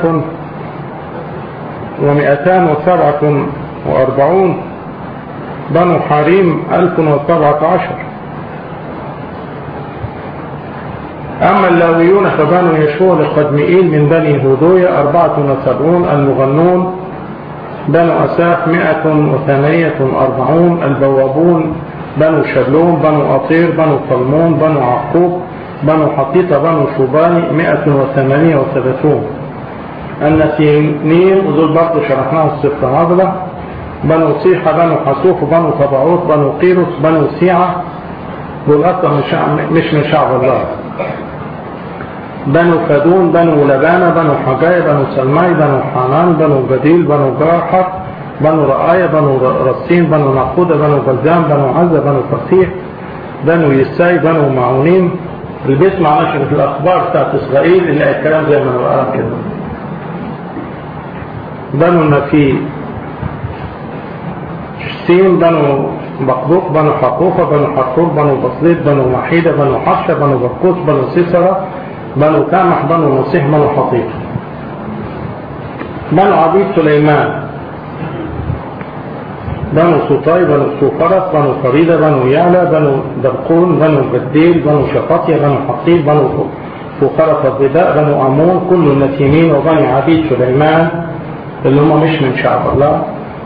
1247 بنو حريم 1017 أما اللاويون فبنو يشوع لقدمئيل من بني هودوية 74 المغنون بنو أساف 148 البوابون بنو شبلون بنو أطير بنو طلمون بنو عقوب بنو حطيطة بنو شوباني 138 النسينين ودول برضه شرحناها الصفر عضلة بنو صيحة بنو حسوف بنو طبعوت بنو قيروس بنو سيعة دول أصلا مش من شعب الله بنو فدون بنو لبانة بنو حجاية بنو سلماي بنو حنان بنو جديل بنو جاحر بنو رآية بنو رصين بنو نقودة بنو بلزام بنو عزة بنو فصيح بنو يساي بنو معونين اللي بيسمع نشرة الأخبار بتاعت إسرائيل اللي الكلام زي ما نقرأ كده بنو النفي سين بنو بقبوق بنو حقوقة بنو حقوق بنو بصليط بنو وحيدة بنو حشة بنو بقوس بنو سيسرة بنو كامح بنو نصيح بنو حطيط بنو عبيد سليمان بنو سوطاي بنو سوفرس بنو فريدة بنو يعلى بنو درقون بنو بديل بنو شفاطية بنو حقيل بنو فقرة الضباء بنو أمون كل النسيمين وبني عبيد سليمان اللي هم مش من شعب الله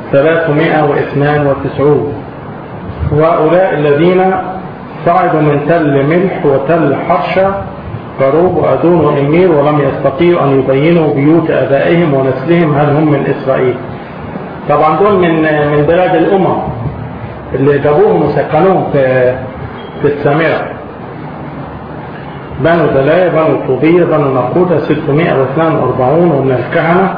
392 وهؤلاء الذين صعدوا من تل ملح وتل حرشة كروب وأدون وإمير ولم يستطيعوا أن يبينوا بيوت أبائهم ونسلهم هل هم من إسرائيل طبعا دول من من بلاد الأمم اللي جابوهم وسكنوهم في في السامرة بنو دلاية بنو طوبية بنو نقودة 642 ومن الكهنة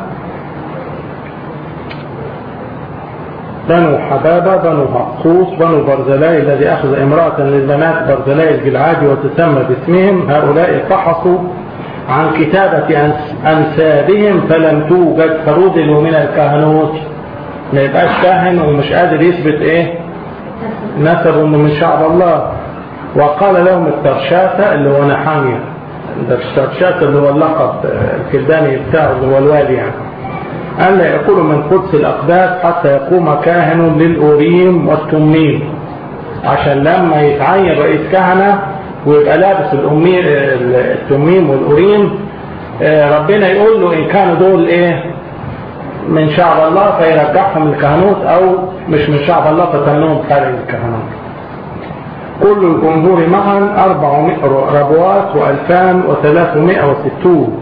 بنو حبابة بنو هقوس بنو برزلاي الذي أخذ امرأة للبنات برزلاي الجلعادي وتسمى باسمهم هؤلاء فحصوا عن كتابة أنسابهم فلم توجد فرودلوا من الكهنوت ما يبقاش كاهن ومش قادر يثبت ايه نسبه انه من شعب الله وقال لهم الترشاتة اللي هو نحامية الترشاتة اللي هو اللقب الكلداني بتاعه اللي هو الوالي يعني ألا يقول من قدس الأقداس حتى يقوم كاهن للأوريم والتميم عشان لما يتعين رئيس كهنة ويبقى لابس الأمير التميم والأوريم ربنا يقول له إن كانوا دول إيه من شعب الله فيرجعهم الكهنوت أو مش من شعب الله فتنهم خارج الكهنوت كل الجمهور معا 400 ربوات وألفان وثلاثمائة وستون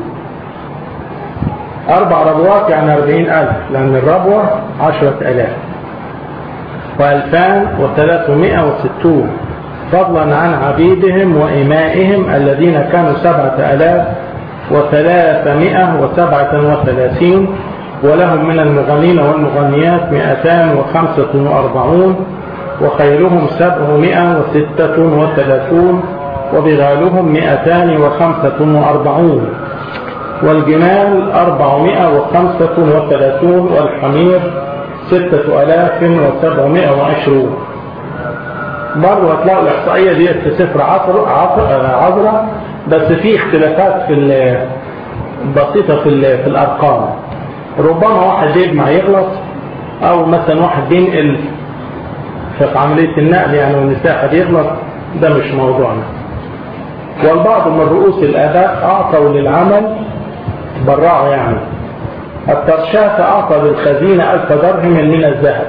أربع ربوات يعني أربعين ألف لأن الربوة عشرة ألاف وألفان وثلاثمائة وستون فضلا عن عبيدهم وإمائهم الذين كانوا سبعة ألاف وثلاثمائة وسبعة وثلاثين ولهم من المغنين والمغنيات مئتان وخمسة وأربعون وخيرهم سبعمائة وستة وثلاثون وبغالهم مئتان وخمسة وأربعون والجمال أربعمائة وخمسة وثلاثون والحمير ستة ألاف وسبعمائة وعشرون برضو هتلاقوا الإحصائية دي في سفر عصر عذرة بس في اختلافات في بسيطة في, في الأرقام ربما واحد يجمع يغلط أو مثلا واحد بينقل في عملية النقل يعني والنساء قد يغلط ده مش موضوعنا والبعض من رؤوس الآباء أعطوا للعمل براعوا يعني الترشاة أعطى للخزينة ألف درهم من الذهب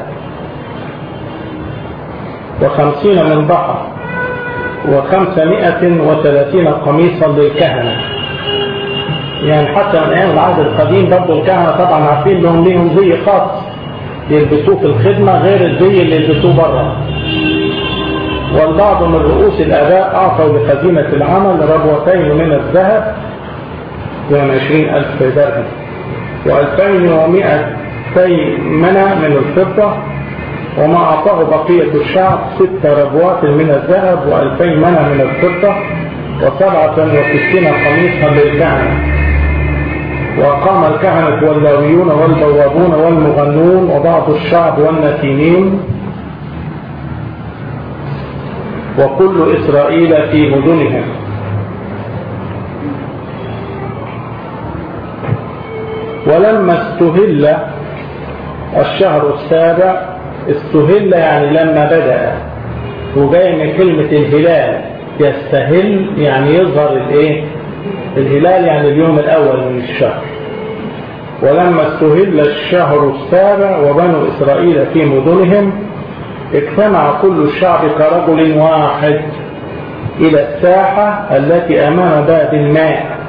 وخمسين من بحر وخمسمائة وثلاثين قميصا للكهنة يعني حتى من أيام العهد القديم برضه الكهنة طبعا عارفين لهم ليهم زي خاص يلبسوه في الخدمة غير الزي اللي يلبسوه بره والبعض من رؤوس الآباء أعطوا لخزينة العمل ربوتين من الذهب يعني عشرين ألف درهم وألفين ومائتي منى من الفضة وما أعطاه بقية الشعب ست ربوات من الذهب وألفين منى من الفضة وسبعة وستين قميصا للكهنة وقام الكهنة واللاويون والبوابون والمغنون وبعض الشعب والنتيمين وكل إسرائيل في مدنهم ولما استهل الشهر السابع استهل يعني لما بدأ وجاي من كلمة الهلال يستهل يعني يظهر الايه الهلال يعني اليوم الاول من الشهر ولما استهل الشهر السابع وبنو اسرائيل في مدنهم اجتمع كل الشعب كرجل واحد الى الساحة التي امام باب الماء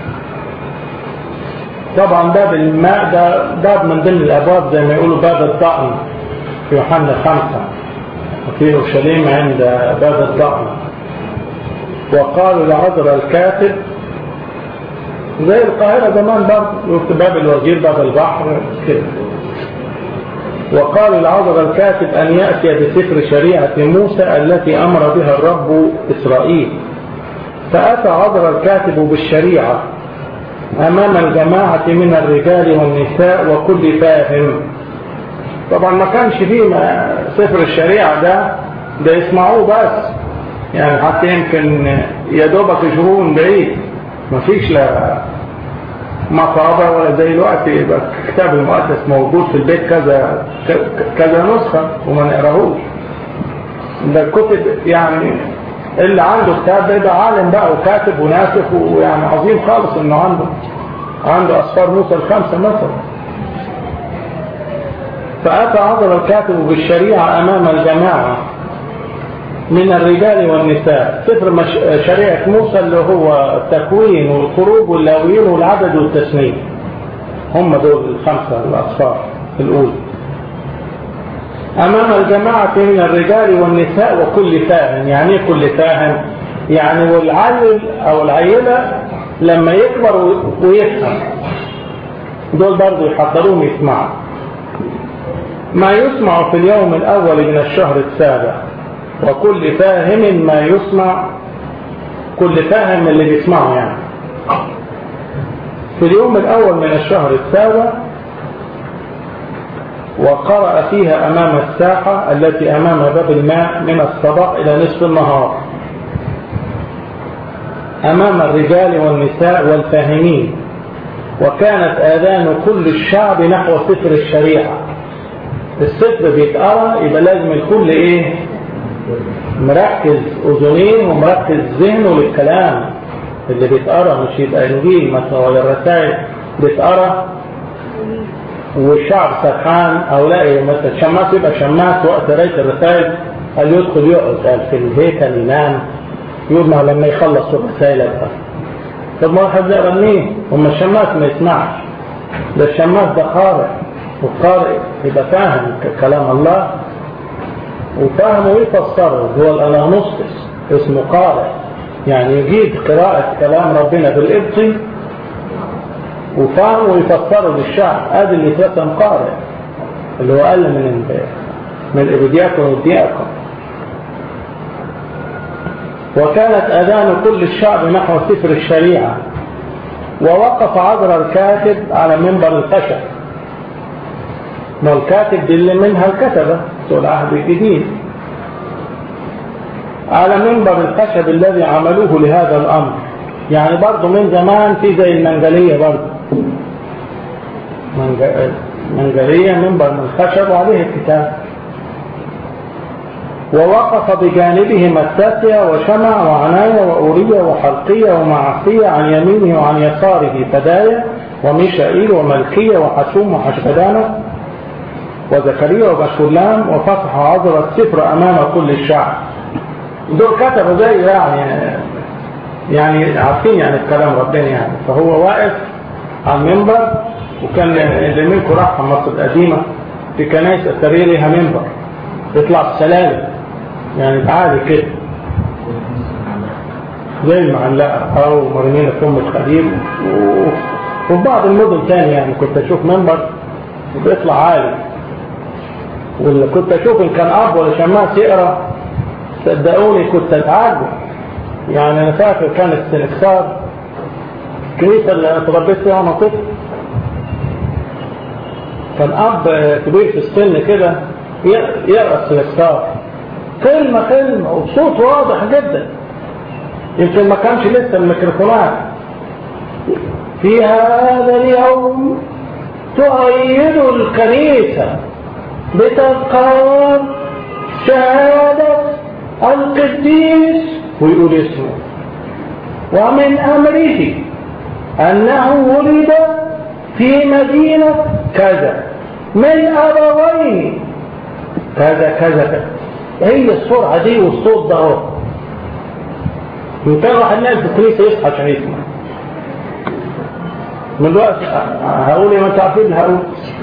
طبعا باب الماء ده باب من ضمن الابواب زي ما يقولوا باب الضأن في يوحنا خمسة وفي اورشليم عند باب الضأن وقالوا لعذر الكاتب زي القاهرة زمان برضه باب الوزير باب البحر كده وقالوا لعذر الكاتب أن يأتي بسفر شريعة موسى التي أمر بها الرب إسرائيل فأتى عذر الكاتب بالشريعة أمام الجماعة من الرجال والنساء وكل فاهم طبعا ما كانش فيه سفر الشريعة ده ده يسمعوه بس يعني حتى يمكن يا دوبك يشوفوه من بعيد ما فيش لا مطابع ولا زي الوقت يبقى الكتاب المقدس موجود في البيت كذا كذا نسخة وما نقراهوش ده الكتب يعني اللي عنده كتاب ده يبقى عالم بقى وكاتب وناسخ ويعني عظيم خالص انه عنده عنده أسفار موسى الخمسة مثلا فأتى عذر الكاتب بالشريعة أمام الجماعة من الرجال والنساء سفر شريعة موسى اللي هو التكوين والخروج واللاويين والعدد والتسنيم هم دول الخمسة الأصفار الأولى أمام الجماعة من الرجال والنساء وكل فاهم يعني ايه كل فاهم يعني والعيل أو العيلة لما يكبر ويفهم دول برضو يحضروهم يسمعوا ما يسمع في اليوم الأول من الشهر السابع وكل فاهم ما يسمع كل فاهم اللي بيسمعه يعني في اليوم الأول من الشهر السابع وقرأ فيها أمام الساحة التي أمام باب الماء من الصباح إلى نصف النهار أمام الرجال والنساء والفاهمين وكانت آذان كل الشعب نحو سفر الشريعة السفر بيتقرأ يبقى لازم الكل إيه مركز أذنين ومركز ذهنه للكلام اللي بيتقرأ مش يبقى إنجيل مثلا ولا الرسائل بيتقرأ والشعب سرحان أو لا مثلا شماس يبقى شماس وقت قرايه الرسائل قال يدخل يقعد قال في الهيكل ينام يقول لما يخلص الرسائل بقى طب ما واحد يقرا منين؟ هم الشماس ما يسمعش ده الشماس ده قارئ والقارئ يبقى فاهم كلام الله وفاهم ويفسره هو الانانوستس اسمه قارئ يعني يجيب قراءة كلام ربنا بالإبطي وفاهم ويفسره للشعب هذا اللي يترسم قارئ اللي هو أقل من من الإبدياكم والدياكم وكانت أذان كل الشعب نحو سفر الشريعة ووقف عذر الكاتب على منبر الخشب ما الكاتب دي اللي منها الكتبة سوى العهد الجديد على منبر الخشب الذي عملوه لهذا الأمر يعني برضه من زمان في زي المنجلية برضه منجلية منبر من خشب وعليه الكتاب ووقف بجانبه متاتيا وشمع وعناية وأورية وحلقية ومعصية عن يمينه وعن يساره فداية وميشائيل وملكية وحسوم وحشبدانة وزكريا وبشولام وفتح عذرة السفر أمام كل الشعب دول كتبوا زي يعني يعني عارفين يعني الكلام ربنا يعني فهو واقف على المنبر وكان اللي منكم راح مصر القديمة في كنائس أثرية ليها منبر يطلع السلالم يعني عادي كده زي المعلقة أو مرمينة أم الخليل وفي بعض المدن تاني يعني كنت أشوف منبر بيطلع عالي واللي كنت اشوف ان كان اب ولا شماس يقرا صدقوني كنت اتعجب يعني انا فاكر كانت سنكسار الكنيسه اللي انا اتربيت فيها وانا طفل كان اب كبير في السن كده يقرا السنكسار كلمه كلمه وبصوت واضح جدا يمكن ما كانش لسه الميكروفونات في هذا اليوم تؤيد الكنيسة بتذكار شهادة القديس ويقول اسمه ومن أمره أنه ولد في مدينة كذا من أبوين كذا كذا كذا هي السرعة دي والصوت ده اهو يمكن راح الناس في الكنيسة يصحى عشان يسمع من دلوقتي هقول ما تعرفين هقول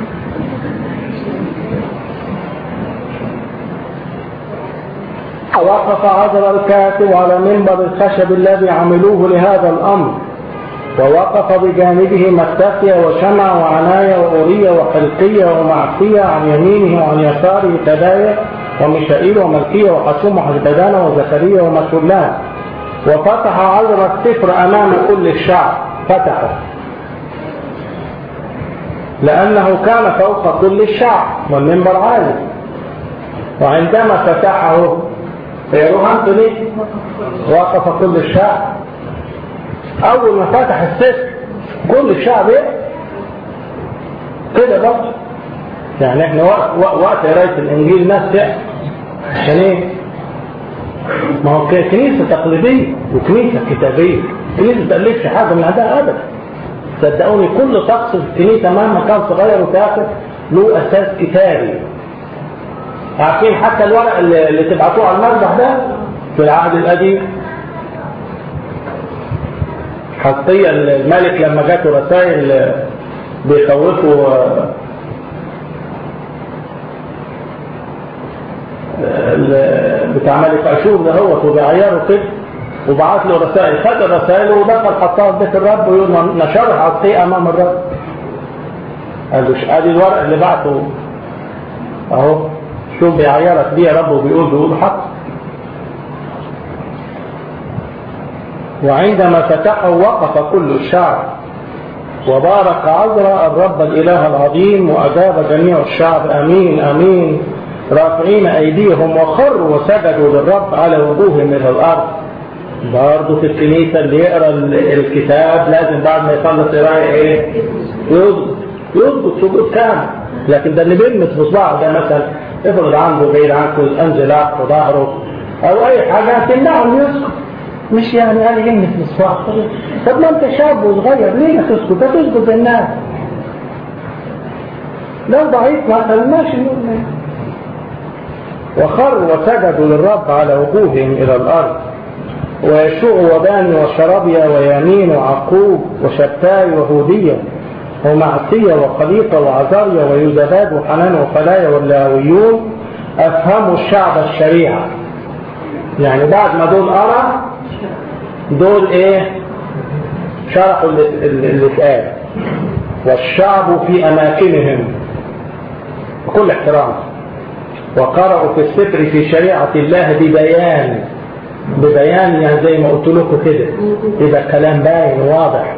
وقف عذر الكاتب على منبر الخشب الذي عملوه لهذا الأمر ووقف بجانبه مكتفية وشمع وعناية وأورية وحلقية ومعصية عن يمينه وعن يساره تداية وميشائيل وملكية وحسوم وحسبدانة وزكريا ومسولان وفتح عذر السفر أمام كل الشعب فتحه لأنه كان فوق كل الشعب والمنبر عالي وعندما فتحه يروح أنتوني وقف كل الشعب أول ما فتح السفر كل الشعب ايه كده برضه يعني احنا وقت وقت قرايه الانجيل ناس تقف عشان ايه ما هو كنيسه تقليديه وكنيسه كتابيه كنيسه ما تالفش حاجه من عندها ابدا صدقوني كل شخص في الكنيسه مهما كان صغير وتافه له اساس كتابي عارفين حتى الورق اللي, اللي تبعتوه على المذبح ده في العهد القديم حطية الملك لما جاته رسائل بيخوفوا بتاع ملك اشور ده هو وبيعيروا كده وبعت له رسائل خد الرسائل ودخل حطها في بيت الرب ويقول نشرها عطيه امام الرب قال له ادي الورق اللي بعته اهو شوف بيعيرك بيه يا رب وبيقول بيقول حق وعندما فتحه وقف كل الشعب وبارك عذرا الرب الإله العظيم وأجاب جميع الشعب أمين أمين رافعين أيديهم وخروا وسجدوا للرب على وجوههم إلى الأرض برضه في الكنيسة اللي يقرأ الكتاب لازم بعد ما يخلص قراءة إيه؟ يسجد يسجد سجود كامل لكن ده اللي بيلمس بصباعه ده مثلا افرض عنده بعيد عنكم انزل في ظهره او اي حاجه تمنعه يسكت مش يعني قال يلمس بصباعه طب ما انت شاب وصغير ليه ما تسكت ده تسجد للناس لو ضعيف مثلا ماشي وخروا وسجدوا للرب على وجوههم الى الارض ويشوع وباني وشربيا ويمين وعقوب وشتاي وهودية ومعسية وخليقة وعزاريا ويوزباد وحنان وخلايا واللاويون أفهموا الشعب الشريعة يعني بعد ما دول أرى دول إيه شرحوا اللي اتقال والشعب في أماكنهم بكل احترام وقرأوا في السفر في شريعة الله ببيان ببيان يعني زي ما قلت لكم كده يبقى الكلام باين واضح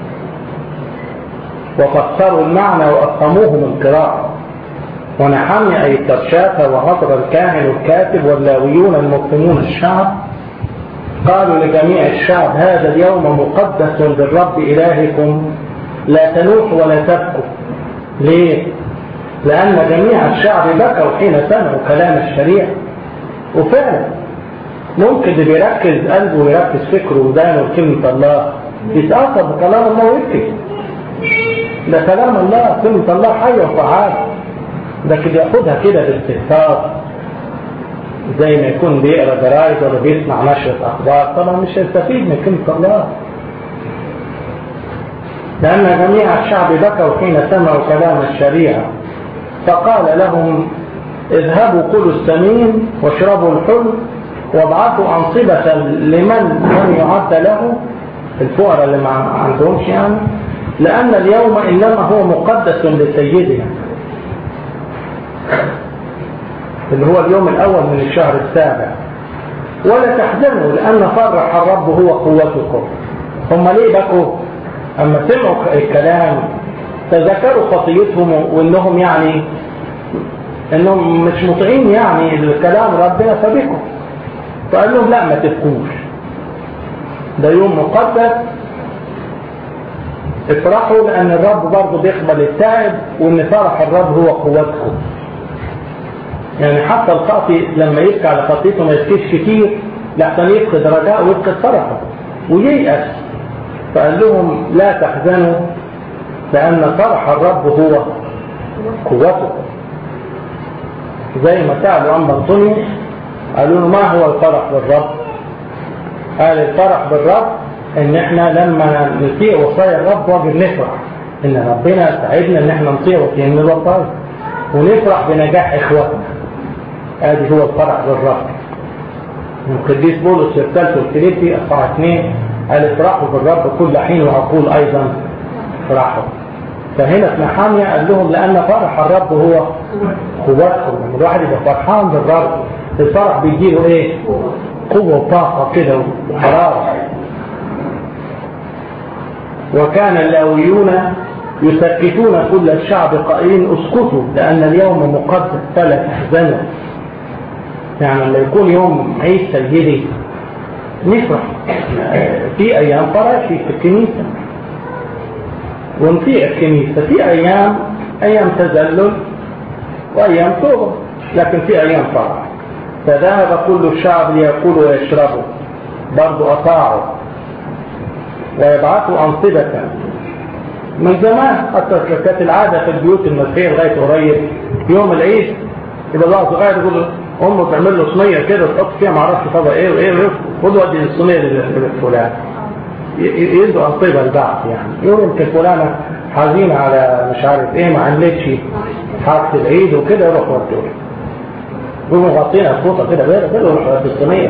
وفسروا المعنى وأفهموه من القراءة ونحمي أي الترشافة وعطر الكاهن والكاتب واللاويون المفهمون الشعب قالوا لجميع الشعب هذا اليوم مقدس للرب إلهكم لا تنوح ولا تبكوا ليه؟ لأن جميع الشعب بكوا حين سمعوا كلام الشريعة وفعلا ممكن اللي بيركز قلبه ويركز فكره ودانه وكلمة الله يتأثر بكلام الله ويبكي ده كلام الله كلمة الله حية وفعالة لكن ياخدها كده باستهتار زي ما يكون بيقرا جرايد ولا بيسمع نشرة أخبار طبعا مش هيستفيد من كلمة الله لأن جميع الشعب بكوا حين سمعوا كلام الشريعة فقال لهم اذهبوا كلوا السمين واشربوا الحلو وابعثوا أنصبة لمن لم يعد له الفقراء اللي ما عندهمش يعني لأن اليوم إنما هو مقدس لسيدنا اللي هو اليوم الأول من الشهر السابع ولا تحزنوا لأن فرح الرب هو قوتكم هم ليه بكوا أما سمعوا الكلام تذكروا خطيتهم وإنهم يعني إنهم مش مطيعين يعني الكلام ربنا فبكوا فقال لهم لا ما تبكوش ده يوم مقدس افرحوا لأن الرب برضه بيقبل التائب وإن فرح الرب هو قوتكم يعني حتى الخاطي لما يبكي على خطيته ما يبكيش كتير لحسن يفقد رجاءه ويفقد فرحه وييأس فقال لهم لا تحزنوا لأن فرح الرب هو قوته زي ما سألوا عن بنطونيوس قالوا له ما هو الفرح بالرب قال الفرح بالرب ان احنا لما نطيع وصايا الرب واجب نفرح ان ربنا ساعدنا ان احنا نطيع وصايا من الوصايا ونفرح بنجاح اخواتنا ادي هو الفرح بالرب القديس بولس في رسالته الفيليبي اصحاح 2 قال افرحوا بالرب كل حين واقول ايضا افرحوا فهنا في نحامية قال لهم لأن فرح الرب هو قوتكم لما الواحد يبقى فرحان بالرب الفرح بيديله ايه؟ قوة وطاقة كده وحرارة وكان اللاويون يسكتون كل الشعب قائلين اسكتوا لأن اليوم مقدس فلا تحزنوا يعني لما يكون يوم عيد سيدي نفرح في أيام فرح في الكنيسة ونطيع الكنيسة في أيام أيام تذلل وأيام توبة لكن في أيام فرح فذهب كل الشعب ليأكلوا ويشربوا برضو أطاعوا ويبعثوا أنصبة من زمان حتى كانت العادة في البيوت المسيحية لغاية قريب يوم العيد يبقى الله صغير يقول له امه تعمل له صينيه كده تحط فيها ما اعرفش طبق ايه وايه وايه خد ودي الصينيه لفلان يدوا انصبه البعض يعني يقول يمكن فلانه حزينه على مش عارف ايه ما عملتش حاجه العيد وكده يروح ودوه يقوموا غاطينها فوطه كده كده كده يروح في الصينيه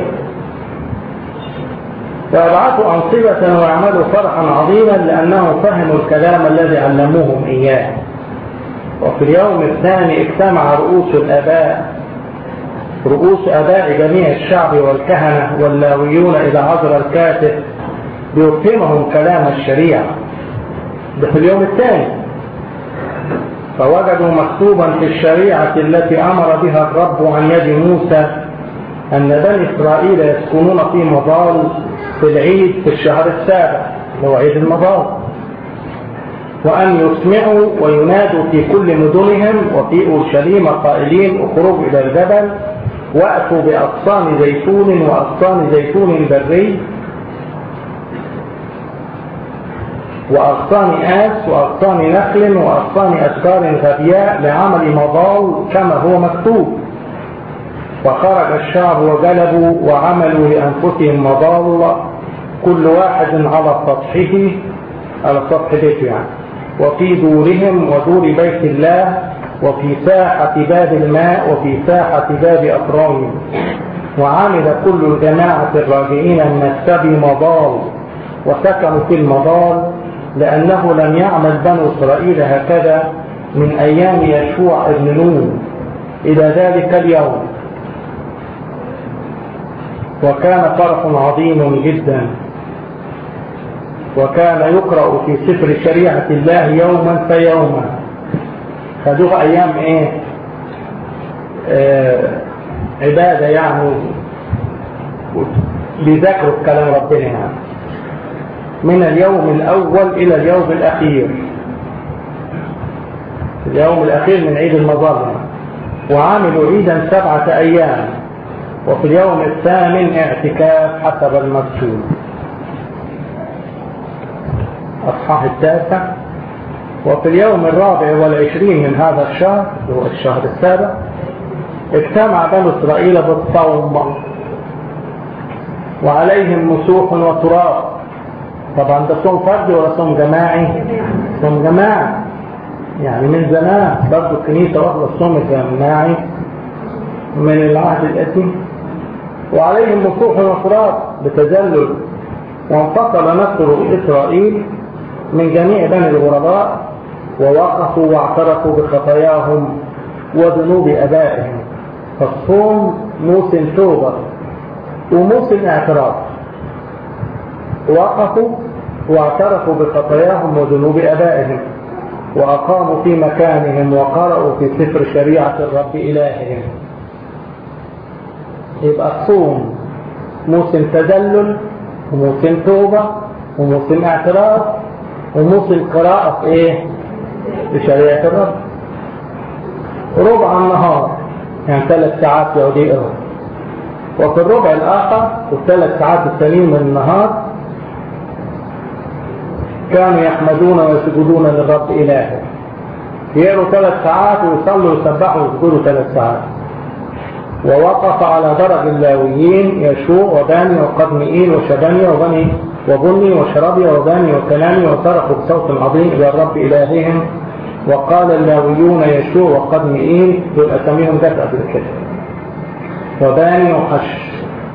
فابعثوا انصبه واعملوا فرحا عظيما لانهم فهموا الكلام الذي علموهم اياه وفي اليوم الثاني اجتمع رؤوس الاباء رؤوس اباء جميع الشعب والكهنه واللاويون الى عذر الكاتب ليفهمهم كلام الشريعه ده في اليوم الثاني فوجدوا مكتوبا في الشريعه التي امر بها الرب عن يد موسى ان بني اسرائيل يسكنون في مظال في العيد في الشهر السابع اللي هو عيد المظال وأن يسمعوا وينادوا في كل مدنهم وفي أورشليم قائلين اخرجوا إلى الجبل وأتوا بأغصان زيتون وأغصان زيتون بري وأغصان آس وأغصان نخل وأغصان أشجار غبياء لعمل مضال كما هو مكتوب فخرج الشعب وجلبوا وعملوا لأنفسهم مضال كل واحد على سطحه على سطح بيته يعني وفي دورهم ودور بيت الله وفي ساحة باب الماء وفي ساحة باب أفرايم وعمل كل الجماعة الراجعين من السبي مضال وسكنوا في المضال لأنه لم يعمل بنو إسرائيل هكذا من أيام يشوع ابن نون إلى ذلك اليوم وكان فرح عظيم جدا وكان يقرأ في سفر شريعة الله يوما فيوما خدوها أيام إيه آه عبادة يعني بيذاكروا كلام ربنا يعني من اليوم الأول إلى اليوم الأخير اليوم الأخير من عيد المظلة وعملوا عيدا سبعة أيام وفي اليوم الثامن اعتكاف حسب المكتوب أصحاح التاسع وفي اليوم الرابع والعشرين من هذا الشهر هو الشهر السابع اجتمع بنو إسرائيل بالصوم وعليهم مسوح وتراب طبعا ده صوم فردي ولا صوم جماعي صوم جماعي يعني من زمان برضه الكنيسة واخدة الصوم الجماعي من العهد القديم وعليهم مسوح وتراب بتذلل وانفصل نصر إسرائيل من جميع بني الغرباء ووقفوا واعترفوا بخطاياهم وذنوب أبائهم فالصوم موسم توبة وموسم اعتراف وقفوا واعترفوا بخطاياهم وذنوب ابائهم واقاموا في مكانهم وقرأوا في سفر شريعة الرب الههم يبقى الصوم موسم تدلل وموسم توبة وموسم اعتراف وموسم قراءة في ايه في شريعة الرب ربع النهار يعني ثلاث ساعات يوديئهم وفي الربع الآخر والثلاث ساعات التانيين من النهار كانوا يحمدون ويسجدون للرب إلهه يقروا ثلاث ساعات ويصلوا ويسبحوا ويسجدوا ثلاث ساعات ووقف على درج اللاويين يشوع وباني وقدمئيل وشبانيا وبني وبني وشربيا وباني وكلامي وصرخوا بصوت عظيم إلى الرب إلههم وقال اللاويون يشوع وقدمئيل دول أساميهم جت قبل كده وباني وحش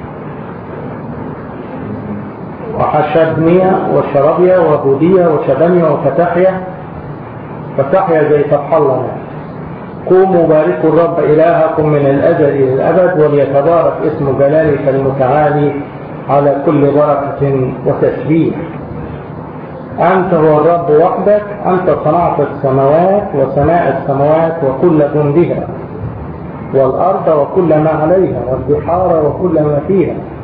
وحشبنيا وشربيا وهوديا وشبنيا وفتحيا فتحيا زي فتح الله قوموا باركوا الرب إلهكم من الأزل إلى الأبد وليتبارك اسم جلالك المتعالي على كل بركة وتسبيح أنت هو الرب وحدك أنت صنعت السماوات وسماء السماوات وكل جندها والأرض وكل ما عليها والبحار وكل ما فيها